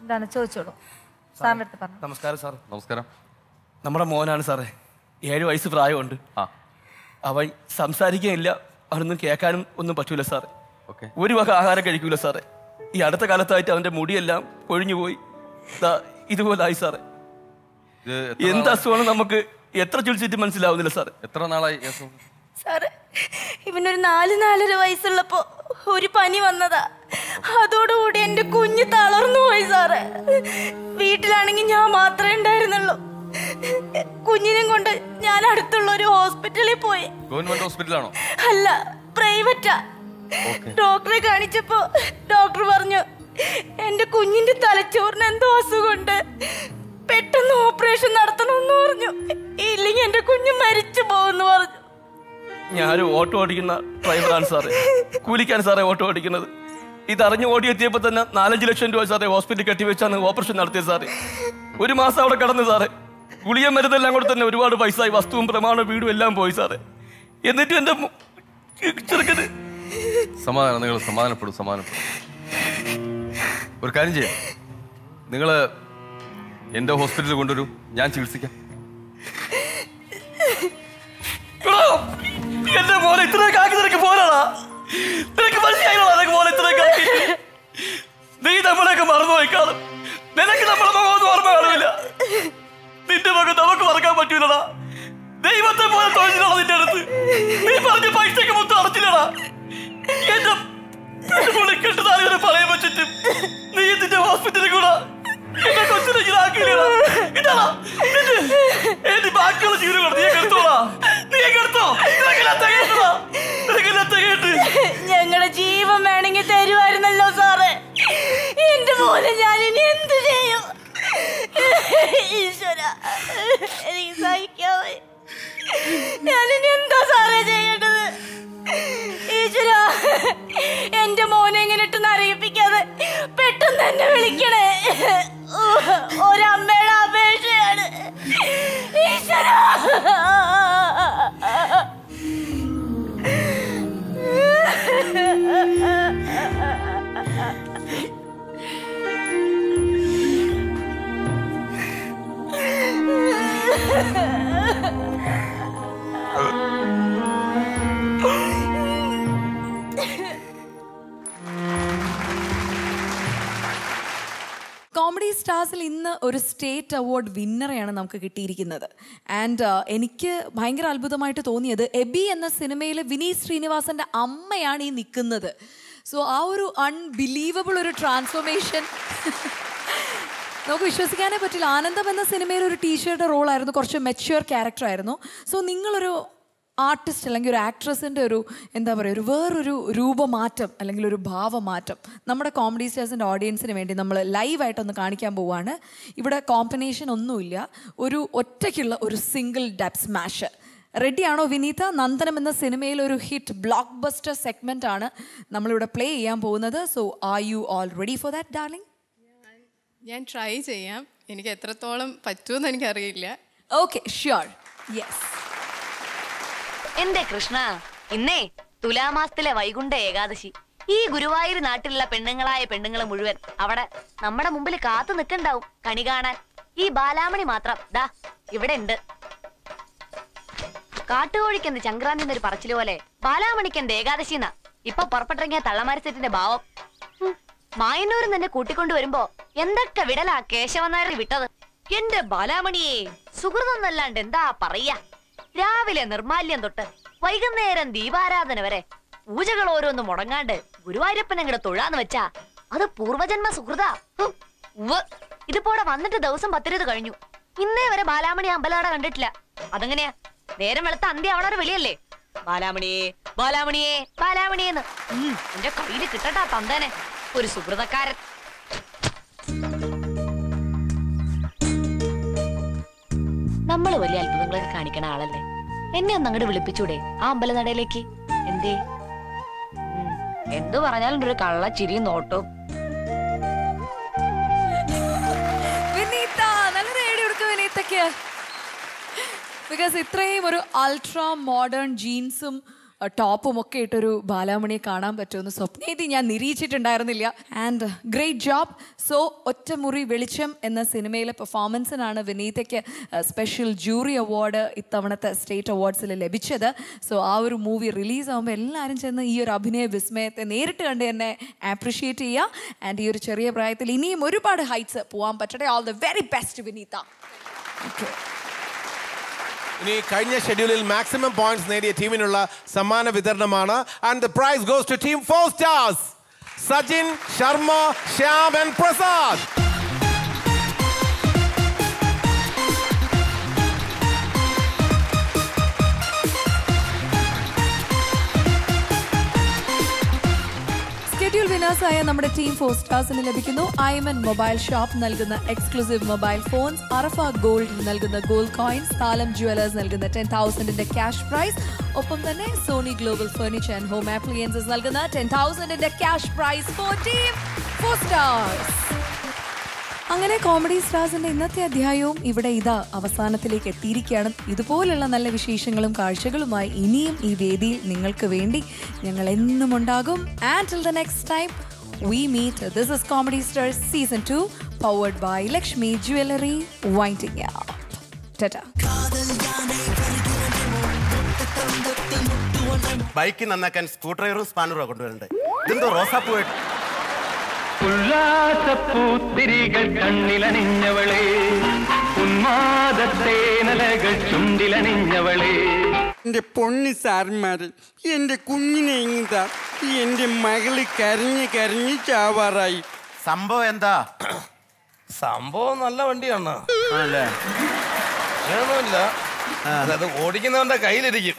എന്താണ് ചോദിച്ചോളൂ സാറിൻ്റെ അടുത്ത് പറഞ്ഞു നമസ്കാരം സാർ നമസ്കാരം നമ്മുടെ മോനാണ് സാറേ ഏഴ് വയസ്സ് പ്രായമുണ്ട് അവൻ സംസാരിക്കാനില്ല അവനൊന്നും കേൾക്കാനും ഒന്നും പറ്റൂല സാറേ ഒരു വക ആഹാരം കഴിക്കൂല സാറേ ഈ അടുത്ത കാലത്തായിട്ട് അവന്റെ മുടിയെല്ലാം കൊഴിഞ്ഞു പോയി ദാ ഇതുപോലായി സാറേ ഇത് എത്ര എന്ത് നാളായി? അസുഖമാണ് നമുക്ക് എത്ര ചുളിച്ചിട്ട് മനസ്സിലാവുന്നില്ല സാറേ എത്ര നാളായി ഈ അസുഖം? സാറ് ഇവനൊരു നാല് നാലര വയസ്സുള്ളപ്പോ ഒരു പനി വന്നതാ അതോടുകൂടി എന്റെ കുഞ്ഞ് തളർന്നു പോയി സാറ് വീട്ടിലാണെങ്കിൽ ഞാൻ മാത്രമേ ഉണ്ടായിരുന്നുള്ളൂ കുഞ്ഞിനെയും കൊണ്ട് ഞാൻ അടുത്തുള്ള ഒരു ഹോസ്പിറ്റലിൽ പോയി ഗവൺമെന്റ് ഹോസ്പിറ്റലാണോ അല്ല പ്രൈവറ്റാ ഡോക്ടറെ കാണിച്ചപ്പോ ഡോക്ടർ പറഞ്ഞു എന്റെ കുഞ്ഞിന്റെ തലച്ചോറിന് എന്തോ അസുഖമുണ്ട് പെട്ടെന്ന് ഓപ്പറേഷൻ നടത്തണമെന്ന് പറഞ്ഞു ഇല്ലെങ്കിൽ എന്റെ കുഞ്ഞ് മരിച്ചു പോകുന്നു പറഞ്ഞു ഞാനൊരു ഓട്ടോ ഓടിക്കുന്ന ഡ്രൈവറാണ് സാറേ കൂലിക്കാണ് സാറേ ഓട്ടോ ഓടിക്കുന്നത് ഇതറിഞ്ഞ് ഓടിയെത്തിയപ്പോൾ തന്നെ നാലഞ്ച് ലക്ഷം രൂപ സാറേ ഹോസ്പിറ്റലിൽ കെട്ടിവെച്ചാണ് ഓപ്പറേഷൻ നടത്തിയത് സാറേ ഒരു മാസം അവിടെ കിടന്നു സാറേ ഗുളിയ മരുന്നെല്ലാം കൂടെ തന്നെ ഒരുപാട് പൈസ ആയി വസ്തുവും പ്രമാണവും വീടും എല്ലാം പോയി സാറേ എന്നിട്ട് എന്റെ മു- ചെറുക്കന് സമാധാനം നിങ്ങൾ സമാധാനപ്പെടും സമാധാനപ്പെടും ഒരു കാര്യം ചെയ്യാം നിങ്ങൾ എൻ്റെ ഹോസ്പിറ്റലിൽ കൊണ്ടുവരൂ ഞാൻ ചികിത്സിക്കാം എടോ, എന്റെ മോനെ ഇത്രയൊക്കെ ആക്കി നിനക്ക് പോരാടാ നിനക്ക് മനസ്സിലായോ നിനക്ക് മോനെ ഇത്രയൊക്കെ ആക്കി നീ നമ്മളെയൊക്കെ മറന്നുപോയി കാണും നിനക്ക് നമ്മളെ മുഖം ഒന്നും ഓർമ്മ കാണില്ല നിന്റെ മുഖം നമുക്ക് മറക്കാൻ പറ്റൂലടാ ദൈവത്തെ പോലെ തോന്നില്ലടാ നിന്റെ അടുത്ത് നീ പറഞ്ഞ പൈസക്ക് മൊത്തം അടച്ചില്ലടാ എന്റെ പെണ്ണുങ്ങളെ കെട്ടുതാലി വരെ പറയാൻ വെച്ചിട്ട് നീ ഇതിന്റെ ഹോസ്പിറ്റലിൽ കൂടെ എന്റെ കൊച്ചിനെ ഇതാക്കിയില്ലടാ ഇതാടാ നിന്റെ എന്റെ ബാക്കിയുള്ള ജീവനുകൾ നീ എടുത്തോളാ നീ എടുത്തോ നിനക്കെല്ലാം തികയട്ടടാ നിനക്കെല്ലാം തികയട്ട് ഞങ്ങളുടെ ജീവൻ വേണമെങ്കിൽ തരുമായിരുന്നല്ലോ സാറേ എന്റെ മോനെ ഞാൻ ഇനി എന്ത് ചെയ്യും ഈശ്വര എനിക്ക് സഹിക്കാവേ ഞാനിനി എന്താ സാറേ ചെയ്യേണ്ടത് ഈശ്വര എന്റെ മോനെ ഇങ്ങനെ ഇട്ടൊന്ന് അറിയിപ്പിക്കാതെ പെട്ടെന്ന് തന്നെ വിളിക്കണേ ഒരമ്മയുടെ അപേക്ഷയാണ് ഈശ്വര കോമഡി സ്റ്റാർസിൽ ഇന്ന് ഒരു സ്റ്റേറ്റ് അവാർഡ് വിന്നറെയാണ് നമുക്ക് കിട്ടിയിരിക്കുന്നത് ആൻഡ് എനിക്ക് ഭയങ്കര അത്ഭുതമായിട്ട് തോന്നിയത് എബി എന്ന സിനിമയിൽ വിനീത് ശ്രീനിവാസന്റെ അമ്മയാണ് ഈ നിൽക്കുന്നത് സോ ആ ഒരു അൺബിലീവബിൾ ഒരു ട്രാൻസ്ഫോർമേഷൻ നമുക്ക് വിശ്വസിക്കാനേ പറ്റില്ല ആനന്ദം എന്ന സിനിമയിൽ ഒരു ടീച്ചറുടെ റോളായിരുന്നു കുറച്ച് മെച്യൂർ ക്യാരക്ടർ ആയിരുന്നു സോ നിങ്ങളൊരു ആർട്ടിസ്റ്റ് അല്ലെങ്കിൽ ഒരു ആക്ട്രസിൻ്റെ ഒരു എന്താ പറയുക ഒരു വേറൊരു രൂപമാറ്റം അല്ലെങ്കിൽ ഒരു ഭാവമാറ്റം നമ്മുടെ കോമഡി സ്റ്റാർസിൻ്റെ ഓഡിയൻസിന് വേണ്ടി നമ്മൾ ലൈവായിട്ടൊന്ന് കാണിക്കാൻ പോവുകയാണ് ഇവിടെ കോമ്പിനേഷൻ ഒന്നുമില്ല ഒരു ഒറ്റയ്ക്കുള്ള ഒരു സിംഗിൾ ഡബ് സ്മാഷ് റെഡിയാണോ വിനീത നന്ദനം എന്ന സിനിമയിൽ ഒരു ഹിറ്റ് ബ്ലോക്ക് ബസ്റ്റർ സെഗ്മെൻ്റ് ആണ് നമ്മളിവിടെ പ്ലേ ചെയ്യാൻ പോകുന്നത് so are you all ready for that darling ഞാൻ ട്രൈ ചെയ്യാം എനിക്ക് എത്രത്തോളം പറ്റുമെന്ന് എനിക്കറിയില്ല ഓക്കെ ഷ്യോർ യെസ് എന്റെ കൃഷ്ണ ഇന്നേ തുലാമാസത്തിലെ വൈകുണ്ഠ ഏകാദശി ഈ ഗുരുവായൂർ നാട്ടിലുള്ള പെണ്ണുങ്ങളായ പെണ്ണുങ്ങൾ മുഴുവൻ അവിടെ നമ്മുടെ മുമ്പിൽ കാത്തു നിൽക്കണ്ടാവും കണി കാണാൻ ഈ ബാലാമണി മാത്രം ദാ ഇവിടെ ഉണ്ട് കാട്ടുകോഴിക്കെന്ത് ചങ്ക്രാന്തി എന്നൊരു പറച്ചില് പോലെ ബാലാമണിക്കെന്ത് ഏകാദശി എന്നാ ഇപ്പൊ പുറപ്പെട്ടിറങ്ങിയ തള്ളമാരസെറ്റിന്റെ ഭാവം ഹും, മായന്നൂരിൽ നിന്നെ കൂട്ടിക്കൊണ്ടു വരുമ്പോ എന്തൊക്കെ വിടലാ കേശവനായർ വിട്ടത് എന്റെ ബാലാമണിയെ സുഹൃതം എന്താ പറയാ രാവിലെ നിർമാല്യം തൊട്ട് വൈകുന്നേരം ദീപാരാധന വരെ പൂജകൾ ഓരോന്ന് മുടങ്ങാണ്ട് ഗുരുവായൂരപ്പൻ അങ്ങടെ തൊഴാന്ന് വെച്ചാ അത് പൂർവജന്മ സുഹൃതാ ഹും, ഉവ്വ്. ഇതിപ്പോടെ വന്നിട്ട് ദിവസം പത്തിരുത് കഴിഞ്ഞു ഇന്നേ വരെ ബാലാമണി അമ്പലവട കണ്ടിട്ടില്ല അതെങ്ങനെയാ നേരം വെളുത്ത അന്ത്യ അവിടെ ഒരു വിളിയല്ലേ ബാലാമണിയെ ബാലാമണിയെ ബാലാമണിയെന്ന് ഉം, എന്റെ കയ്യില് കിട്ടട്ടാ തന്തേനെ ഒരു സുഹൃതക്കാരൻ നമ്മള് വലിയ അത്ഭുതങ്ങളൊക്കെ കാണിക്കണ ആളല്ലേ എന്നെ ഒന്ന് അങ്ങോട്ട് വിളിപ്പിച്ചൂടെ ആ അമ്പലനടയിലേക്ക് എന്തേ ഉം, എന്തു പറഞ്ഞാലും ഒരു കള്ള ചിരിയും നോട്ടവും വിനീത നല്ല റേഡി കൊടുക്കുക വിനീതയ്ക്ക് ബിക്കോസ് ഇത്രയും ഒരു അൾട്രാ മോഡേൺ ജീൻസും ടോപ്പും ഒക്കെ ഇട്ടൊരു ബാലാമണിയെ കാണാൻ പറ്റുമെന്ന് സ്വപ്നേതി ഞാൻ നിരീക്ഷിച്ചിട്ടുണ്ടായിരുന്നില്ല and great job so Ottamuri Velicham എന്ന സിനിമയിലെ പെർഫോമൻസിനാണ് വിനീതയ്ക്ക് സ്പെഷ്യൽ ജൂറി അവാർഡ് ഇത്തവണത്തെ സ്റ്റേറ്റ് അവാർഡ്സിൽ ലഭിച്ചത് സോ ആ ഒരു മൂവി റിലീസ് ആകുമ്പോൾ എല്ലാവരും ചെന്ന് ഈ ഒരു അഭിനയ വിസ്മയത്തെ നേരിട്ട് കണ്ട് എന്നെ ആപ്രിഷിയേറ്റ് ചെയ്യുക ആൻഡ് ഈ ഒരു ചെറിയ പ്രായത്തിൽ ഇനിയും ഒരുപാട് ഹൈറ്റ്സ് പോകാൻ പറ്റട്ടെ all the very best Vineetha ഇനി കഴിഞ്ഞ ഷെഡ്യൂളിൽ മാക്സിമം പോയിന്റ്സ് നേടിയ ടീമിനുള്ള സമ്മാന വിതരണമാണ് and the prize goes to team four stars Sajin Sharma Shyam and Prasad schedule വിനേഴ്സായ നമ്മുടെ ടീം ഫോർ സ്റ്റാർസിന് ലഭിക്കുന്നു ഐമൻ മൊബൈൽ ഷോപ്പ് നൽകുന്ന exclusive mobile phones Arafa gold നൽകുന്ന ഗോൾഡ് കോയിൻസ് താലം ജുവലേഴ്സ് നൽകുന്ന ടെൻ തൗസൻഡിന്റെ ക്യാഷ് പ്രൈസ് ഒപ്പം തന്നെ Sony global furniture and home appliances നൽകുന്ന ടെൻ തൗസൻഡിന്റെ cash price four team four stars അങ്ങനെ കോമഡി സ്റ്റാർസിന്റെ ഇന്നത്തെ അധ്യായവും ഇവിടെ ഇതാ അവസാനത്തിലേക്ക് എത്തിയിരിക്കുകയാണ് ഇതുപോലുള്ള നല്ല വിശേഷങ്ങളും കാഴ്ചകളുമായി ഇനിയും ഈ വേദിയിൽ നിങ്ങൾക്ക് വേണ്ടി ഞങ്ങൾ എന്നും ഉണ്ടാകും and till the next time we meet this is comedy stars season two powered by Lakshmi jewellery winding tata bike നന്നാക്കാൻ സ്ക്രൂ ഡ്രൈവറും സ്പാനറും കൊണ്ടുവരണ്ടേ ഇതെന്തോ റോസാപ്പൂ ആയിട്ട് ഉല്ലാസപ്പൂത്തിരികൾ കണ്ണിലണിഞ്ഞവളെ ഉന്മാദത്തേനലകൾ ചുണ്ടിലണിഞ്ഞവളെ എന്റെ പൊണ്ണി സാറന്മാര് എന്റെ കുഞ്ഞിനെ ഇങ്ങതാ എന്റെ മകള് കരഞ്ഞ് കരഞ്ഞ് ചാവാറായി സംഭവം എന്താ സംഭവം നല്ല വണ്ടിയാണ് അങ്ങനെയൊന്നുമില്ല അത് ഓടിക്കുന്നവന്റെ കയ്യിലിരിക്കും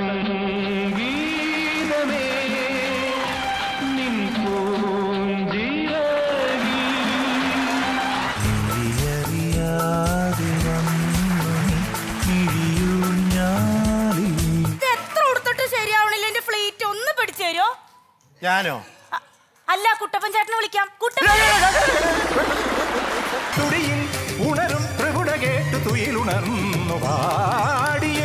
ഇത് എത്ര കൊടുത്തിട്ട് ശരിയാവണില്ല എന്റെ ഫ്ലീറ്റ് ഒന്ന് പിടിച്ചു തരുമോ ഞാനോ അല്ല കുട്ടപ്പൻ ചേട്ടനെ വിളിക്കാം കുട്ടപ്പൻ തുടിയിൽ ഉണരും പ്രഭുട കേട്ടു തുയിലുണർന്നു പാടിയ